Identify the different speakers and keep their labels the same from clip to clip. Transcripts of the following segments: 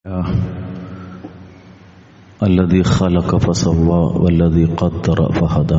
Speaker 1: الذي خلق فسوى والذي قدر فهدى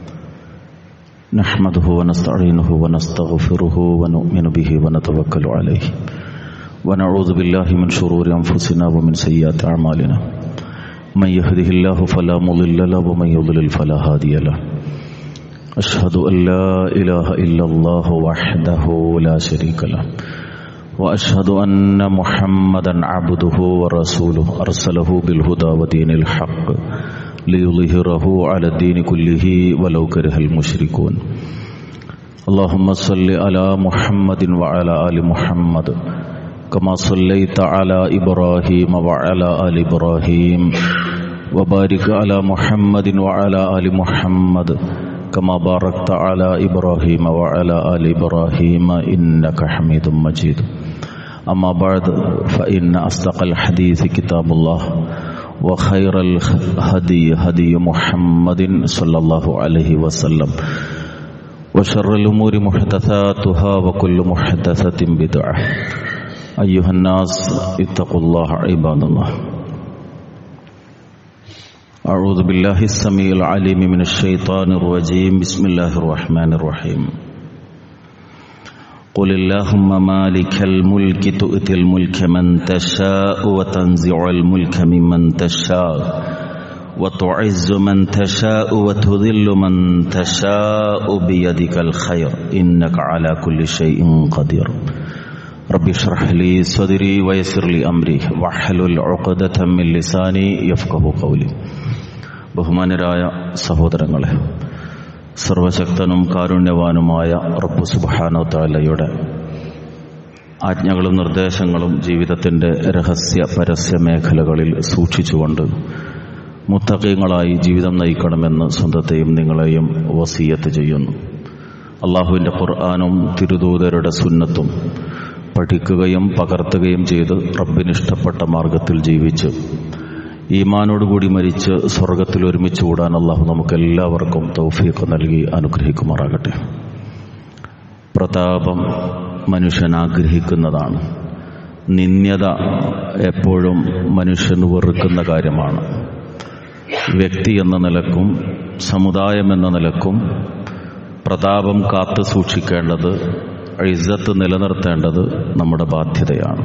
Speaker 1: نحمده ونستعينه ونستغفره ونؤمن به ونتوكل عليه ونعوذ بالله من شرور أنفسنا ومن سيئات أعمالنا من يهده الله فلا مضل له ومن يضلل فلا هادي له أشهد أن لا إله إلا الله وحده لا شريك له واشهد ان محمدا عبده ورسوله ارسله بالهدى ودين الحق ليظهره على الدين كله ولو كره المشركون اللهم صل على محمد وعلى ال محمد كما صليت على ابراهيم وعلى ال ابراهيم وبارك على محمد وعلى ال محمد كما باركت على ابراهيم وعلى ال ابراهيم انك حميد مجيد أما بعد فإن أصدق الحديث كتاب الله وخير الهدي هدي محمد صلى الله عليه وسلم وشر الأمور محدثاتها وكل محدثة بدعة أيها الناس اتقوا الله عباد الله أعوذ بالله السميع العليم من الشيطان الرجيم بسم الله الرحمن الرحيم قل اللهم مالك الملك تؤتي الملك من تشاء وتنزع الملك ممن تشاء وتعز من تشاء وتذل من تشاء بيدك الخير إنك على كل شيء قدير رب اشرح لي صدري ويسر لي أمري واحلل عقدة من لساني يفقه قولي ബഹുമാനരായ സഹോദരങ്ങളെ സർവശക്തനും കാരുണ്യവാനുമായ റബ്ബു സുബാനോ താലയുടെ ആജ്ഞകളും നിർദ്ദേശങ്ങളും ജീവിതത്തിൻ്റെ രഹസ്യ പരസ്യ മേഖലകളിൽ സൂക്ഷിച്ചുകൊണ്ട് മുത്തകങ്ങളായി ജീവിതം നയിക്കണമെന്ന് സ്വന്തത്തെയും നിങ്ങളെയും വസീയത്ത് ചെയ്യുന്നു അള്ളാഹുവിൻ്റെ ഖുർആാനും തിരുദൂതരുടെ സുന്നത്തും പഠിക്കുകയും പകർത്തുകയും ചെയ്ത് റബ്ബിനിഷ്ടപ്പെട്ട മാർഗത്തിൽ ജീവിച്ച് ഈമാനോടുകൂടി മരിച്ച് സ്വർഗത്തിൽ ഒരുമിച്ച് കൂടാൻ അള്ളാഹു നമുക്ക് എല്ലാവർക്കും തൗഫീഖ് നൽകി അനുഗ്രഹിക്കുമാറാകട്ടെ പ്രതാപം മനുഷ്യൻ ആഗ്രഹിക്കുന്നതാണ് നിന്യത എപ്പോഴും മനുഷ്യൻ വെറുക്കുന്ന കാര്യമാണ് വ്യക്തി എന്ന നിലക്കും സമുദായം എന്ന നിലക്കും പ്രതാപം കാത്തു സൂക്ഷിക്കേണ്ടത് ഇസ്സത്ത് നിലനിർത്തേണ്ടത് നമ്മുടെ ബാധ്യതയാണ്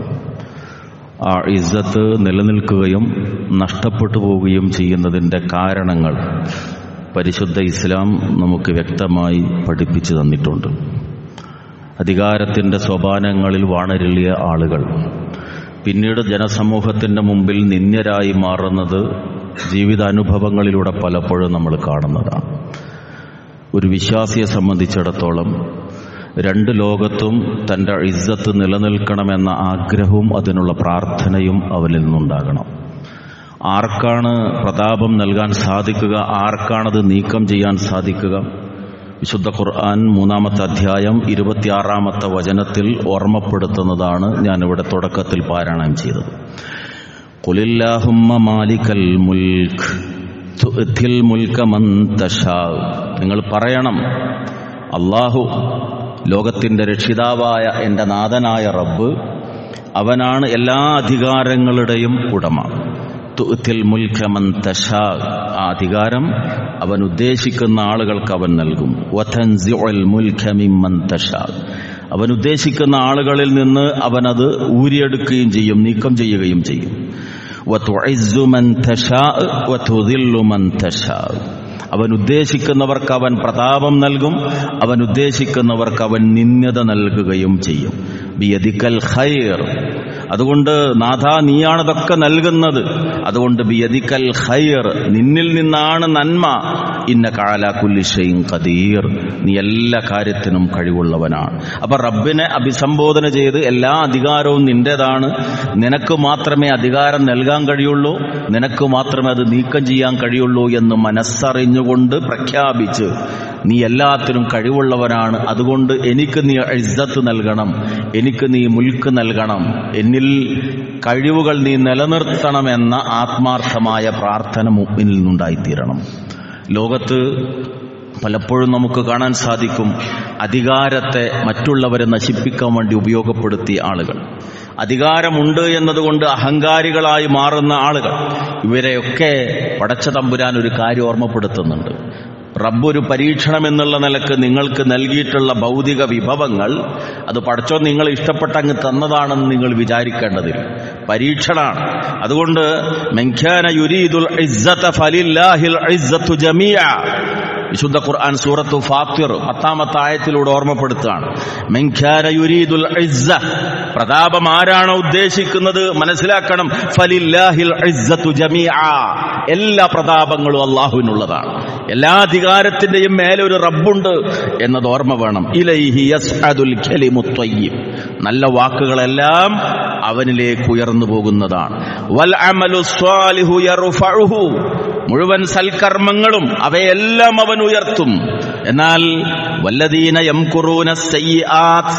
Speaker 1: ആ ഇസ്സത്ത് നിലനിൽക്കുകയും നഷ്ടപ്പെട്ടു പോവുകയും ചെയ്യുന്നതിൻ്റെ കാരണങ്ങൾ പരിശുദ്ധ ഇസ്ലാം നമുക്ക് വ്യക്തമായി പഠിപ്പിച്ചു തന്നിട്ടുണ്ട് അധികാരത്തിൻ്റെ സോപാനങ്ങളിൽ വാണരുളിയ ആളുകൾ പിന്നീട് ജനസമൂഹത്തിൻ്റെ മുമ്പിൽ നിന്ദ്യരായി മാറുന്നത് ജീവിതാനുഭവങ്ങളിലൂടെ പലപ്പോഴും നമ്മൾ കാണുന്നതാണ് ഒരു വിശ്വാസിയെ സംബന്ധിച്ചിടത്തോളം രണ്ട് ലോകത്തും തൻ്റെ ഇസ്സത്ത് നിലനിൽക്കണമെന്ന ആഗ്രഹവും അതിനുള്ള പ്രാർത്ഥനയും അവനിൽ നിന്നുണ്ടാകണം ആർക്കാണ് പ്രതാപം നൽകാൻ സാധിക്കുക ആർക്കാണത് നീക്കം ചെയ്യാൻ സാധിക്കുക വിശുദ്ധ ഖുർആൻ മൂന്നാമത്തെ അധ്യായം ഇരുപത്തിയാറാമത്തെ വചനത്തിൽ ഓർമ്മപ്പെടുത്തുന്നതാണ് ഞാനിവിടെ തുടക്കത്തിൽ പാരായണം ചെയ്തത് കുലില്ലാഹുമ്മ മാലിക്കൽ മുൽക്ക് തുഅ്തിൽ മുൽക മൻ തശാ നിങ്ങൾ പറയണം അള്ളാഹു ലോകത്തിൻ്റെ രക്ഷിതാവായ എൻ്റെ നാഥനായ റബ്ബ് അവനാണ് എല്ലാ അധികാരങ്ങളുടെയും ഉടമ തുത്തിൽ മുൽഖമൻ തഷാ ആ അധികാരം അവൻ ഉദ്ദേശിക്കുന്ന ആളുകൾക്ക് അവൻ നൽകും മുൽഖമിമൻ തഷാ അവൻ ഉദ്ദേശിക്കുന്ന ആളുകളിൽ നിന്ന് അവനത് ഊരിയെടുക്കുകയും ചെയ്യും നീക്കം ചെയ്യുകയും ചെയ്യും അവൻ ഉദ്ദേശിക്കുന്നവർക്ക് അവൻ പ്രതാപം നൽകും അവൻ ഉദ്ദേശിക്കുന്നവർക്ക് അവൻ നിന്യത നൽകുകയും ചെയ്യും ബിയദിക്കൽ ഖൈർ അതുകൊണ്ട് നാഥ നീയാണതൊക്കെ നൽകുന്നത് അതുകൊണ്ട് ബിയദിക്കൽ ഖൈർ നിന്നിൽ നിന്നാണ് നന്മ ഇന്ന കാല കുല്ലിഷയും കദീർ നീ എല്ലാ കാര്യത്തിനും കഴിവുള്ളവനാണ് അപ്പൊ റബ്ബിനെ അഭിസംബോധന ചെയ്ത് എല്ലാ അധികാരവും നിന്റേതാണ് നിനക്ക് മാത്രമേ അധികാരം നൽകാൻ കഴിയുള്ളൂ നിനക്ക് മാത്രമേ അത് നീക്കം ചെയ്യാൻ കഴിയുള്ളൂ എന്ന് മനസ്സറിഞ്ഞുകൊണ്ട് പ്രഖ്യാപിച്ച് നീ എല്ലാത്തിനും കഴിവുള്ളവനാണ് അതുകൊണ്ട് എനിക്ക് നീ ഇസ്സത്ത് നൽകണം എനിക്ക് നീ മുൽക്ക് നൽകണം എന്നിൽ കഴിവുകൾ നീ നിലനിർത്തണമെന്ന ആത്മാർത്ഥമായ പ്രാർത്ഥന മുമ്പിൽ നിന്നുണ്ടായിത്തീരണം ലോകത്ത് പലപ്പോഴും നമുക്ക് കാണാൻ സാധിക്കും അധികാരത്തെ മറ്റുള്ളവരെ നശിപ്പിക്കാൻ വേണ്ടി ഉപയോഗപ്പെടുത്തിയ ആളുകൾ അധികാരമുണ്ട് എന്നതുകൊണ്ട് അഹങ്കാരികളായി മാറുന്ന ആളുകൾ ഇവരെയൊക്കെ പടച്ച തമ്പുരാൻ ഒരു കാര്യം ഓർമ്മപ്പെടുത്തുന്നുണ്ട് റബ്ബൊരു പരീക്ഷണം എന്നുള്ള നിലക്ക് നിങ്ങൾക്ക് നൽകിയിട്ടുള്ള ഭൗതിക വിഭവങ്ങൾ അത് പടച്ചോ നിങ്ങൾ ഇഷ്ടപ്പെട്ട അങ്ങ് തന്നതാണെന്ന് നിങ്ങൾ വിചാരിക്കേണ്ടതില്ല പരീക്ഷണാണ് അതുകൊണ്ട് മെങ്ഖ്യാന യുരീദുൽ ഇസ്സത ഫലില്ലാഹിൽ ഇസ്സത്തു ജമീഅ വിശുദ്ധ ഖുർആൻ സൂറത്തു ഫാത്തിർ പത്താമത്തെ ആയത്തിലൂടെ ഓർമ്മപ്പെടുത്തുകയാണ് മെങ്ഖ്യാന യുരീദുൽ ഇസ്സ പ്രതാപം ആരാണോ ഉദ്ദേശിക്കുന്നത് മനസ്സിലാക്കണം ഫലില്ലാഹിൽ ഇസ്സത്തു ജമീഅ എല്ലാ പ്രതാപങ്ങളും അള്ളാഹുവിനുള്ളതാണ് എല്ലാ അധികാരത്തിന്റെയും മേലെ ഒരു റബ്ബുണ്ട് എന്നത് ഓർമ്മ വേണം ഇലൈഹി യസ്അദുൽ കലിമു ത്വയ്യിബ് നല്ല വാക്കുകളെല്ലാം അവനിലേക്ക് ഉയർന്നു പോകുന്നതാണ് വൽ അമലു സ്വാലിഹു യർഫഉഹു മുഴുവൻ സൽക്കർമ്മങ്ങളും അവയെല്ലാം അവൻ ഉയർത്തും എന്നാൽ വല്ലദീന യംകുറൂന സയ്യിആത്ത്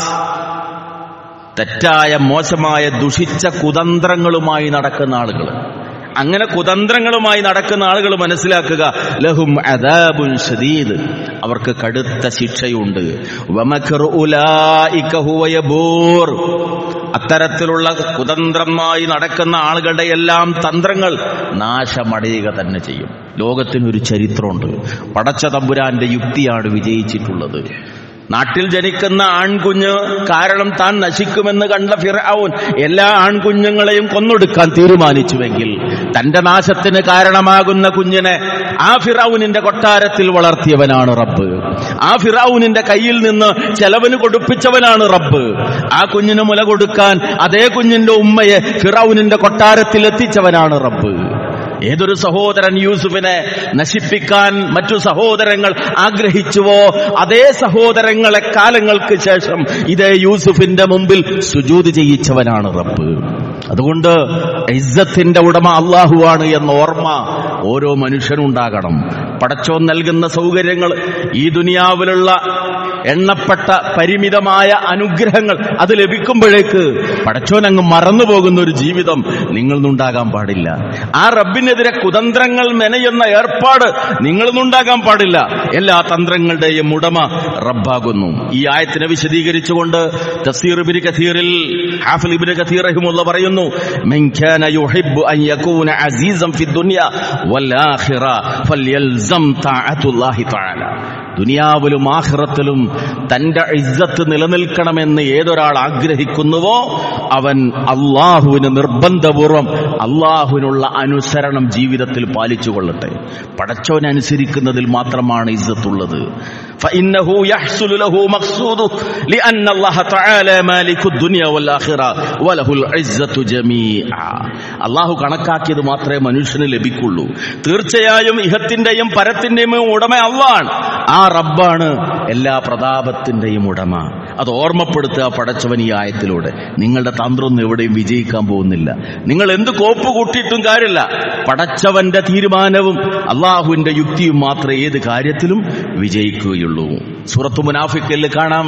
Speaker 1: തെറ്റായ മോശമായ ദുഷിച്ച കുതന്ത്രങ്ങളുമായി നടക്കുന്ന ആളുകൾ അങ്ങനെ കുതന്ത്രങ്ങളുമായി നടക്കുന്ന ആളുകൾ മനസ്സിലാക്കുക ലഹും അദാബുൻ ഷദീദ് അവർക്ക് കടുത്ത ശിക്ഷയുണ്ട് വമഖറു ഉലായിക ഹുവ യബൂർ അത്തരത്തിലുള്ള കുതന്ത്രമായി നടക്കുന്ന ആളുകളുടെ എല്ലാം തന്ത്രങ്ങൾ നാശമടയുക തന്നെ ചെയ്യും ലോകത്തിനൊരു ചരിത്രമുണ്ട് പടച്ച തമ്പുരാന്റെ യുക്തിയാണ് വിജയിച്ചിട്ടുള്ളത് നാട്ടിൽ ജനിക്കുന്ന ആൺകുഞ്ഞ് കാരണം താൻ നശിക്കുമെന്ന് കണ്ട ഫിറൌൻ എല്ലാ ആൺകുഞ്ഞുങ്ങളെയും കൊന്നൊടുക്കാൻ തീരുമാനിച്ചുവെങ്കിൽ തന്റെ നാശത്തിന് കാരണമാകുന്ന കുഞ്ഞിനെ ആ ഫിറൌനിന്റെ കൊട്ടാരത്തിൽ വളർത്തിയവനാണ് റബ്ബ് ആ ഫിറൌനിന്റെ കയ്യിൽ നിന്ന് ചെലവിന് കൊടുപ്പിച്ചവനാണ് റബ്ബ് ആ കുഞ്ഞിന് മുല കൊടുക്കാൻ അതേ കുഞ്ഞിന്റെ ഉമ്മയെ ഫിറൌനിന്റെ കൊട്ടാരത്തിൽ എത്തിച്ചവനാണ് റബ്ബ് ഏതൊരു സഹോദരൻ യൂസുഫിനെ നശിപ്പിക്കാൻ മറ്റു സഹോദരങ്ങൾ ആഗ്രഹിച്ചുവോ അതേ സഹോദരങ്ങളെ കാലങ്ങൾക്ക് ശേഷം ഇതേ യൂസുഫിന്റെ മുമ്പിൽ സുജൂത് ചെയ്യിച്ചവനാണ് റബ്ബ് അതുകൊണ്ട് ഇസ്സത്തിന്റെ ഉടമ അള്ളാഹുവാണ് എന്ന ഓർമ്മ ഓരോ മനുഷ്യനുണ്ടാകണം പടച്ചോൻ നൽകുന്ന സൗകര്യങ്ങൾ ഈ ദുനിയാവിലുള്ള എണ്ണപ്പെട്ട പരിമിതമായ അനുഗ്രഹങ്ങൾ അത് ലഭിക്കുമ്പോഴേക്ക് പടച്ചോൻ അങ്ങ് മറന്നു പോകുന്ന ഒരു ജീവിതം നിങ്ങൾ നിന്നുണ്ടാകാൻ പാടില്ല ആ റബ്ബിനെതിരെ കുതന്ത്രങ്ങൾ മെനയുന്ന ഏർപ്പാട് നിങ്ങൾ നിന്നുണ്ടാകാൻ പാടില്ല എല്ലാ തന്ത്രങ്ങളുടെയും ഉടമ റബ്ബാകുന്നു ഈ ആയത്തിനെ വിശദീകരിച്ചുകൊണ്ട് തഫ്സീർ ഇബ്നു കഥീറിൽ ഹാഫിൽ ഇബ്നു കഥീർ റഹിമുള്ള പറയുന്നു മൻ കാന യുഹിബ്ബു അൻ യകൂന അസീസൻ ഫി ദുനിയ വൽ ആഖിറ ഫൽയൽസം തഅത്തുല്ലാഹി തആല ദുനിയാവിലും ആഖിറത്തിലും തന്റെ ഇജ്ജത്ത് നിലനിൽക്കണമെന്ന് ഏതൊരാൾ ആഗ്രഹിക്കുന്നുവോ അവൻ അള്ളാഹുവിന് നിർബന്ധപൂർവം അള്ളാഹുവിനുള്ള അനുസരണം ജീവിതത്തിൽ പാലിച്ചു കൊള്ളട്ടെ പടച്ചോനെ അനുസരിക്കുന്നതിൽ മാത്രമാണ് ഇജ്ജത്തുള്ളത് فإنه يحصل له مقصوده لأن الله تعالى مالك الدنيا والآخرة وله العزة جميعا അള്ളാഹു കണക്കാക്കിയത് മാത്രമേ മനുഷ്യന് ലഭിക്കുള്ളൂ തീർച്ചയായും ഇഹത്തിന്റെയും പരത്തിന്റെയും ഉടമ അള്ളാണ് ആ റബ്ബാണ് എല്ലാ പ്രതാപത്തിന്റെയും ഉടമ അത് ഓർമ്മപ്പെടുത്തുക പടച്ചവൻ ഈ ആയത്തിലൂടെ നിങ്ങളുടെ തന്ത്രമൊന്നും എവിടെയും വിജയിക്കാൻ പോകുന്നില്ല നിങ്ങൾ എന്ത് കോപ്പ് കൂട്ടിയിട്ടും കാര്യമില്ല പടച്ചവന്റെ തീരുമാനവും അള്ളാഹുവിന്റെ യുക്തിയും മാത്രമേ ഏത് കാര്യത്തിലും വിജയിക്കുകയുള്ളൂ സൂറത്ത് മുനാഫിക്കലിൽ കാണാം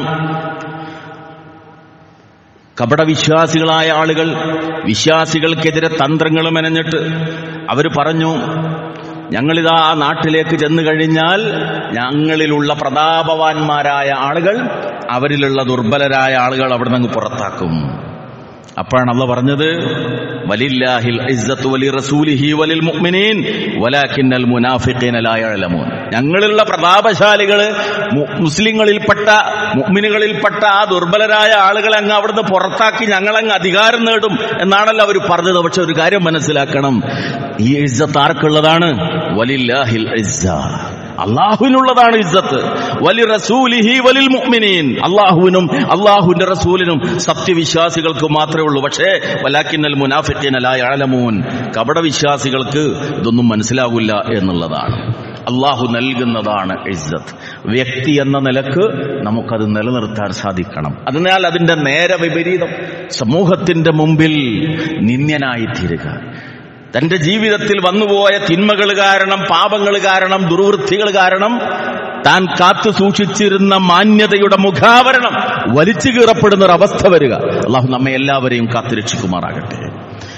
Speaker 1: കപടവിശ്വാസികളായ ആളുകൾ വിശ്വാസികൾക്കെതിരെ തന്ത്രങ്ങൾ മെനഞ്ഞിട്ട് അവർ പറഞ്ഞു ഞങ്ങളിതാ ആ നാട്ടിലേക്ക് ചെന്നു കഴിഞ്ഞാൽ ഞങ്ങളിലുള്ള പ്രതാപവാന്മാരായ ആളുകൾ അവരിലുള്ള ദുർബലരായ ആളുകൾ അവിടെ നിന്ന് പുറത്താക്കും അപ്പോഴാണ് അള്ള പറഞ്ഞത് വലില്ലാഹിൽ ഇസ്സത്തു വലി റസൂലിഹി വലിൽ മുഅ്മിനീൻ വലാകിന്നൽ മുനാഫിഖീന ലാ യഅലമൂൻ ഞങ്ങളിലുള്ള പ്രതാപശാലികള് മു- മുസ്ലിങ്ങളിൽപ്പെട്ട മുഅ്മിനുകളിൽപ്പെട്ട ആ ദുർബലരായ ആളുകളെ അങ്ങ് അവിടുന്ന് പുറത്താക്കി ഞങ്ങളങ്ങ് അധികാരം നേടും എന്നാണല്ലോ അവർ പറഞ്ഞത് പക്ഷെ ഒരു കാര്യം മനസ്സിലാക്കണം ഈ ഇസ്സത്ത് ആർക്കുള്ളതാണ് വലില്ലാഹിൽ ഇസ്സ അള്ളാഹുവിനുള്ളതാണ് ഇസ്സത്ത് വലി റസൂലിഹി വലിൽ മുഅ്മിനീൻ അള്ളാഹുവിനും അള്ളാഹുവിന്റെ റസൂലിനും സത്യവിശ്വാസികൾക്ക് മാത്രമേ ഉള്ളൂ പക്ഷേ വലാക്കിന്നൽ മുനാഫിഖീന ലാ യഅലമൂൻ കപടവിശ്വാസികൾക്ക് ഇതൊന്നും മനസ്സിലാകില്ല എന്നുള്ളതാണ് അള്ളാഹു നൽകുന്നതാണ് ഇസ്സത്ത് വ്യക്തി എന്ന നിലക്ക് നമുക്കത് നിലനിർത്താൻ സാധിക്കണം അതിനാൽ അതിന്റെ നേരെ വിപരീതം സമൂഹത്തിന്റെ മുമ്പിൽ നിന്ദ്യനായി തീരുക തന്റെ ജീവിതത്തിൽ വന്നുപോയ തിന്മകൾ കാരണം പാപങ്ങൾ കാരണം ദുർവൃത്തികൾ കാരണം താൻ കാത്തു സൂക്ഷിച്ചിരുന്ന മാന്യതയുടെ മുഖാവരണം വലിച്ചു കീറപ്പെടുന്ന ഒരു അവസ്ഥ വരിക അള്ളാഹു നമ്മെ എല്ലാവരെയും കാത്തുരക്ഷിക്കുമാറാകട്ടെ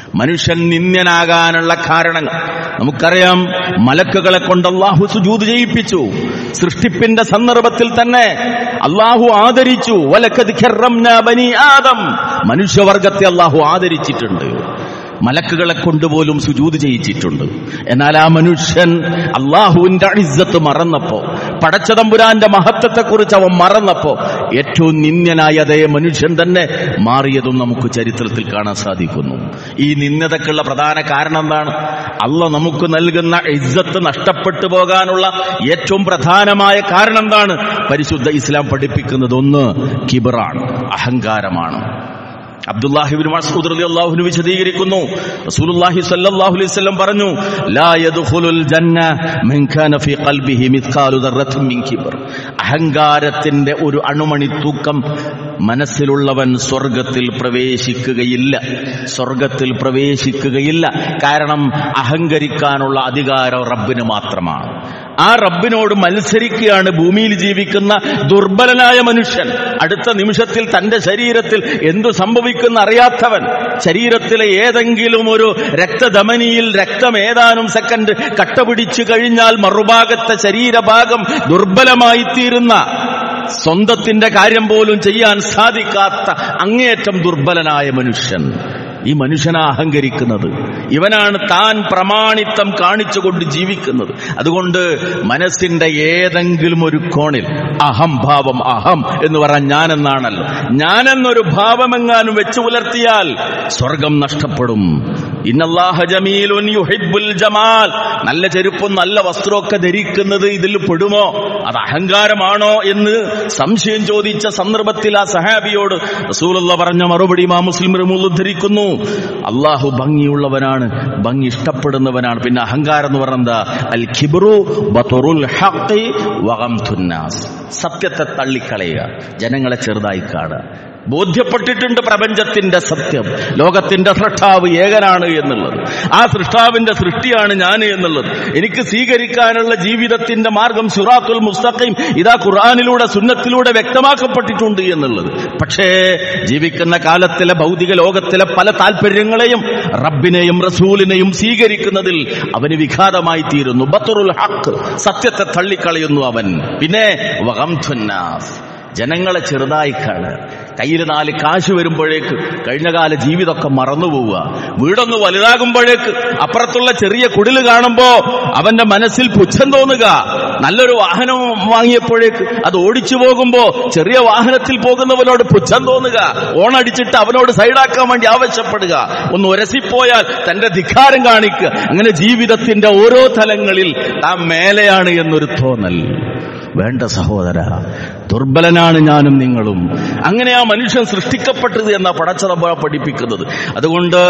Speaker 1: മനുഷ്യൻ നിന്ദ്യനാകാനുള്ള കാരണങ്ങൾ നമുക്കറിയാം മലക്കുകളെ കൊണ്ട് അള്ളാഹു സുജൂത് ചെയ്യിപ്പിച്ചു സൃഷ്ടിപ്പിന്റെ സന്ദർഭത്തിൽ തന്നെ അള്ളാഹു ആദരിച്ചു വലക്കത് ഖർറംനാ ബനി ആദം മനുഷ്യവർഗത്തെ അള്ളാഹു ആദരിച്ചിട്ടുണ്ട് മലക്കുകളെ കൊണ്ടുപോലും സുജൂത് ചെയ്യിച്ചിട്ടുണ്ട് എന്നാൽ ആ മനുഷ്യൻ അള്ളാഹുവിന്റെ ഇസ്സത്ത് മറന്നപ്പോ പടച്ചതമ്പുരാന്റെ മഹത്വത്തെക്കുറിച്ച് അവൻ മറന്നപ്പോ ഏറ്റവും നിന്ദ്യനായ അതേ മനുഷ്യൻ തന്നെ മാറിയതും നമുക്ക് ചരിത്രത്തിൽ കാണാൻ സാധിക്കുന്നു ഈ നിന്ദതക്കുള്ള പ്രധാന കാരണം എന്താണ് അള്ള നമുക്ക് നൽകുന്ന ഇസ്സത്ത് നഷ്ടപ്പെട്ടു പോകാനുള്ള ഏറ്റവും പ്രധാനമായ കാരണം എന്താണ് പരിശുദ്ധ ഇസ്ലാം പഠിപ്പിക്കുന്നത് ഒന്ന് കിബറാണ് അഹങ്കാരമാണ് അബ്ദുല്ലാഹിബിൻ മസ്ഊദ് റളിയല്ലാഹു അൻഹു വിശദീകരിക്കുന്നു റസൂലുള്ളാഹി സ്വല്ലല്ലാഹു അലൈഹി വസല്ലം പറഞ്ഞു ലാ യദ്ഖുലുൽ ജന്ന മൻ കാന ഫീ ഖൽബിഹി മിത്ഖാലു ദർറത്തിൻ മിൻ കിബർ അഹങ്കാരത്തിന്റെ ഒരു അണുമണി തൂക്കം മനസ്സിലുള്ളവൻ സ്വർഗത്തിൽ പ്രവേശിക്കുകയില്ല സ്വർഗത്തിൽ പ്രവേശിക്കുകയില്ല കാരണം അഹങ്കരിക്കാനുള്ള അധികാരം റബ്ബിന് മാത്രമാണ് ആ റബ്ബിനോട് മത്സരിക്കുകയാണ് ഭൂമിയിൽ ജീവിക്കുന്ന ദുർബലനായ മനുഷ്യൻ അടുത്ത നിമിഷത്തിൽ തന്റെ ശരീരത്തിൽ എന്തു സംഭവിക്കുന്ന അറിയാത്തവൻ ശരീരത്തിലെ ഏതെങ്കിലും ഒരു രക്തധമനിയിൽ രക്തം ഏതാനും സെക്കൻഡ് കട്ടപിടിച്ചു കഴിഞ്ഞാൽ മറുഭാഗത്തെ ശരീരഭാഗം ദുർബലമായി തീരുന്ന സ്വന്തത്തിന്റെ കാര്യം പോലും ചെയ്യാൻ സാധിക്കാത്ത അങ്ങേയറ്റം ദുർബലനായ മനുഷ്യൻ ഈ മനുഷ്യനാ അഹങ്കരിക്കുന്നത് ഇവനാണ് താൻ പ്രമാണിത്വം കാണിച്ചുകൊണ്ട് ജീവിക്കുന്നത് അതുകൊണ്ട് മനസ്സിന്റെ ഏതെങ്കിലും ഒരു കോണിൽ അഹം ഭാവം അഹം എന്ന് പറഞ്ഞ ഞാനെന്നാണല്ലോ ഞാനെന്നൊരു ഭാവമെങ്ങാനും വെച്ചു പുലർത്തിയാൽ സ്വർഗം നഷ്ടപ്പെടും ഇന്നല്ലാഹ ജമീലുൻ യുഹിബ്ബുൽ ജമാൽ നല്ല ചെരുപ്പും നല്ല വസ്ത്രമൊക്കെ ധരിക്കുന്നത് ഇതിൽ പെടുമോ അത് അഹങ്കാരമാണോ എന്ന് സംശയം ചോദിച്ച സന്ദർഭത്തിൽ ആ സഹാബിയോട് റസൂലുള്ള പറഞ്ഞ മറുപടി മാ മുസ്ലിം ഉദ്ധരിക്കുന്നു അള്ളാഹു ഭംഗിയുള്ളവനാണ് ഭംഗി ഇഷ്ടപ്പെടുന്നവനാണ് പിന്നെ അഹങ്കാരം എന്ന് പറഞ്ഞാ അൽ ഖിബ്റു ബതുറുൽ ഹഖി വഗംതുന്നാസ് സത്യത്തെ തള്ളിക്കളയുക ജനങ്ങളെ ചെറുതായി കാണുക ബോധ്യപ്പെട്ടിട്ടുണ്ട് പ്രപഞ്ചത്തിന്റെ സത്യം ലോകത്തിന്റെ സൃഷ്ടാവ് ഏകനാണ് എന്നുള്ളത് ആ സൃഷ്ടാവിന്റെ സൃഷ്ടിയാണ് ഞാൻ എന്നുള്ളത് എനിക്ക് സ്വീകരിക്കാനുള്ള ജീവിതത്തിന്റെ മാർഗം സുറാത്തുൽ മുസ്തഖീം ഇതാ ഖുർആാനിലൂടെ സുന്നത്തിലൂടെ വ്യക്തമാക്കപ്പെട്ടിട്ടുണ്ട് എന്നുള്ളത് പക്ഷേ ജീവിക്കുന്ന കാലത്തിലെ ഭൗതിക ലോകത്തിലെ പല താല്പര്യങ്ങളെയും റബ്ബിനെയും റസൂലിനെയും സ്വീകരിക്കുന്നതിൽ അവന് വിഘാതമായി തീരുന്നു ബത്തുറുൽ ഹക്ക് സത്യത്തെ തള്ളിക്കളയുന്നു അവൻ പിന്നെ വഗംധുന്നാസ് ജനങ്ങളെ ചെറുതായി കാണുക കയ്യിൽ നാല് കാശ് വരുമ്പോഴേക്ക് കഴിഞ്ഞകാല ജീവിതമൊക്കെ മറന്നുപോവുക വീടൊന്ന് വലുതാകുമ്പോഴേക്ക് അപ്പുറത്തുള്ള ചെറിയ കുടില് കാണുമ്പോ അവന്റെ മനസ്സിൽ പുച്ഛം തോന്നുക നല്ലൊരു വാഹനം വാങ്ങിയപ്പോഴേക്ക് അത് ഓടിച്ചു പോകുമ്പോ ചെറിയ വാഹനത്തിൽ പോകുന്നവനോട് പുച്ഛം തോന്നുക ഓണടിച്ചിട്ട് അവനോട് സൈഡാക്കാൻ വേണ്ടി ആവശ്യപ്പെടുക ഒന്ന് ഉരസിപ്പോയാൽ തന്റെ ധിക്കാരം കാണിക്കുക അങ്ങനെ ജീവിതത്തിന്റെ ഓരോ തലങ്ങളിൽ താൻ മേലെയാണ് എന്നൊരു തോന്നൽ വേണ്ട സഹോദര ദുർബലനാണ് ഞാനും നിങ്ങളും അങ്ങനെ ആ മനുഷ്യൻ സൃഷ്ടിക്കപ്പെട്ടത് എന്ന പടച്ചതമ്പ പഠിപ്പിക്കുന്നത് അതുകൊണ്ട്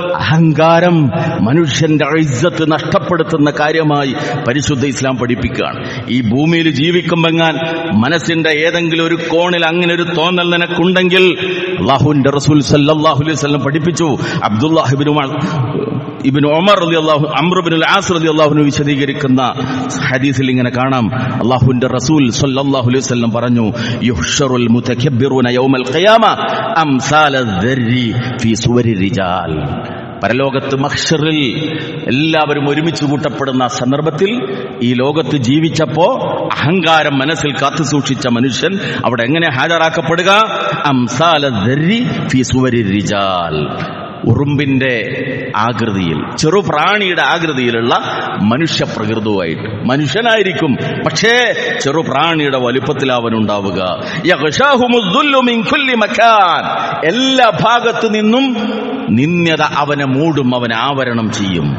Speaker 1: അഹങ്കാരം മനുഷ്യന്റെ ഇജ്ജത്ത് നഷ്ടപ്പെടുത്തുന്ന കാര്യമായി പരിശുദ്ധ ഇസ്ലാം പഠിപ്പിക്കുകയാണ് ഈ ഭൂമിയിൽ ജീവിക്കുമ്പെങ്ങാൻ മനസ്സിന്റെ ഏതെങ്കിലും ഒരു കോണിൽ അങ്ങനെ ഒരു തോന്നൽ നിനക്കുണ്ടെങ്കിൽ അള്ളാഹുവിന്റെ റസൂൽ സല്ലാഹു അലൈഹി വസല്ലം പഠിപ്പിച്ചു അബ്ദുല്ലാഹിബിൻ ഇബിൻ ഒമർ അലി അള്ളാഹു അമ്രുബിൻ ആസ് അലി അള്ളാഹുവിന് വിശദീകരിക്കുന്ന ഹദീസിൽ ഇങ്ങനെ കാണാം അള്ളാഹുവിന്റെ റസൂൽ സല്ലല്ലാഹു അലൈഹി വസല്ലം പറഞ്ഞു യുഹ്ഷറുൽ മുതകബ്ബിറൂന യൗമൽ ഖിയാമ അംസാല ദർരി ഫീ സുവരി റിജാൽ പരലോകത്ത് മഹ്ഷറിൽ എല്ലാവരും ഒരുമിച്ച് കൂട്ടപ്പെടുന്ന സന്ദർഭത്തിൽ ഈ ലോകത്ത് ജീവിച്ചപ്പോ അഹങ്കാരം മനസ്സിൽ കാത്തു സൂക്ഷിച്ച മനുഷ്യൻ അവിടെ എങ്ങനെ ഹാജരാക്കപ്പെടുക അംസാല ദർരി ഫീ സുവരി റിജാൽ ഉറുമ്പിന്റെ ആകൃതിയിൽ ചെറുപ്രാണിയുടെ ആകൃതിയിലുള്ള മനുഷ്യ പ്രകൃതവുമായിട്ട് മനുഷ്യനായിരിക്കും പക്ഷേ ചെറുപ്രാണിയുടെ വലുപ്പത്തിൽ അവൻ ഉണ്ടാവുക എല്ലാ ഭാഗത്തു നിന്നും നിന്യത അവനെ മൂടും അവനെ ആവരണം ചെയ്യും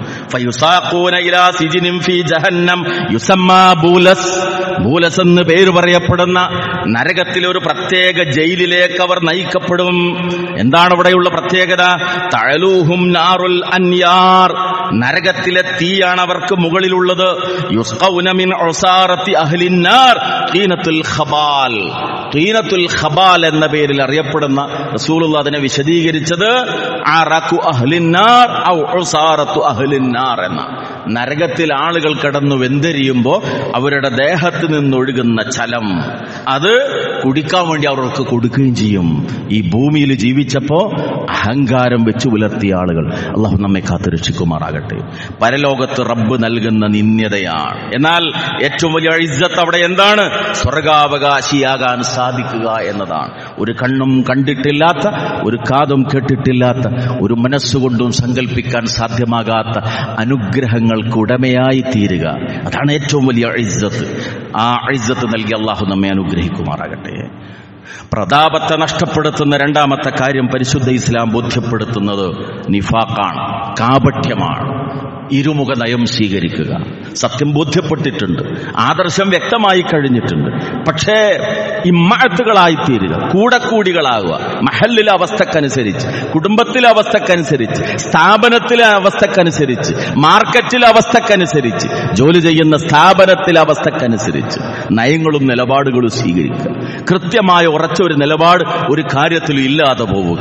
Speaker 1: ബൂലസ് എന്ന് പേര് പറയപ്പെടുന്ന നരകത്തിലെ ഒരു പ്രത്യേക ജയിലിലേക്ക് അവർ നയിക്കപ്പെടും എന്താണ് അവിടെയുള്ള പ്രത്യേകത തഴലൂഹും നാറുൽ അന്യാർ
Speaker 2: നരകത്തിലെ തീയാണ് അവർക്ക് മുകളിലുള്ളത് യുസ്ഖൗന മിൻ ഉസാറത്തി അഹ്ലിന്നാർ ഖീനത്തുൽ ഖബാൽ ഖീനത്തുൽ ഖബാൽ എന്ന പേരിൽ അറിയപ്പെടുന്ന റസൂലുള്ള അതിനെ വിശദീകരിച്ചത് അറഖു അഹ്ലിന്നാർ ഔ ഉസാറത്തു അഹ്ലിന്നാർ എന്ന നരകത്തിൽ ആളുകൾ കിടന്നു വെന്തെരിയുമ്പോ അവരുടെ ദേഹത്ത് നിന്നൊഴുകുന്ന ചലം അത് കുടിക്കാൻ വേണ്ടി അവർക്ക് കൊടുക്കുകയും ചെയ്യും ഈ ഭൂമിയിൽ ജീവിച്ചപ്പോ അഹങ്കാരം വെച്ചു പുലർത്തിയ ആളുകൾ അള്ളാഹു നമ്മെ കാത്തുരക്ഷിക്കുമാറാകട്ടെ പരലോകത്ത് റബ്ബ് നൽകുന്ന നിന്ദ്യതയാണ് എന്നാൽ ഏറ്റവും വലിയ ഇജ്ജത്ത് അവിടെ എന്താണ് സ്വർഗാവകാശിയാകാൻ സാധിക്കുക എന്നതാണ് ഒരു കണ്ണും കണ്ടിട്ടില്ലാത്ത ഒരു കാതും കേട്ടിട്ടില്ലാത്ത ഒരു മനസ്സുകൊണ്ടും സങ്കല്പിക്കാൻ സാധ്യമാകാത്ത അനുഗ്രഹങ്ങൾക്ക് ഉടമയായി തീരുക അതാണ് ഏറ്റവും വലിയ ഇജ്ജത്ത് ആ ഇജ്ജത്ത് നൽകി അള്ളാഹു നമ്മെ അനുഗ്രഹിക്കുമാറാകട്ടെ പ്രതാപത്തെ നഷ്ടപ്പെടുത്തുന്ന രണ്ടാമത്തെ കാര്യം പരിശുദ്ധ ഇസ്ലാം ബോധ്യപ്പെടുത്തുന്നത് നിഫാക്കാണ് കാപഠ്യമാണ് ഇരുമുഖ നയം സ്വീകരിക്കുക സത്യം ബോധ്യപ്പെട്ടിട്ടുണ്ട് ആദർശം വ്യക്തമായി കഴിഞ്ഞിട്ടുണ്ട് പക്ഷേ ഇമ്മഴത്തുകളായിത്തീരുക കൂടക്കൂടികളാകുക മഹല്ലിലെ അവസ്ഥക്കനുസരിച്ച് കുടുംബത്തിലെ അവസ്ഥക്കനുസരിച്ച് സ്ഥാപനത്തിലെ അവസ്ഥക്കനുസരിച്ച് മാർക്കറ്റിലെ അവസ്ഥക്കനുസരിച്ച് ജോലി ചെയ്യുന്ന സ്ഥാപനത്തിലെ അവസ്ഥക്കനുസരിച്ച് നയങ്ങളും നിലപാടുകളും സ്വീകരിക്കുക കൃത്യമായ ഉറച്ച ഒരു നിലപാട് ഒരു കാര്യത്തിലും ഇല്ലാതെ പോവുക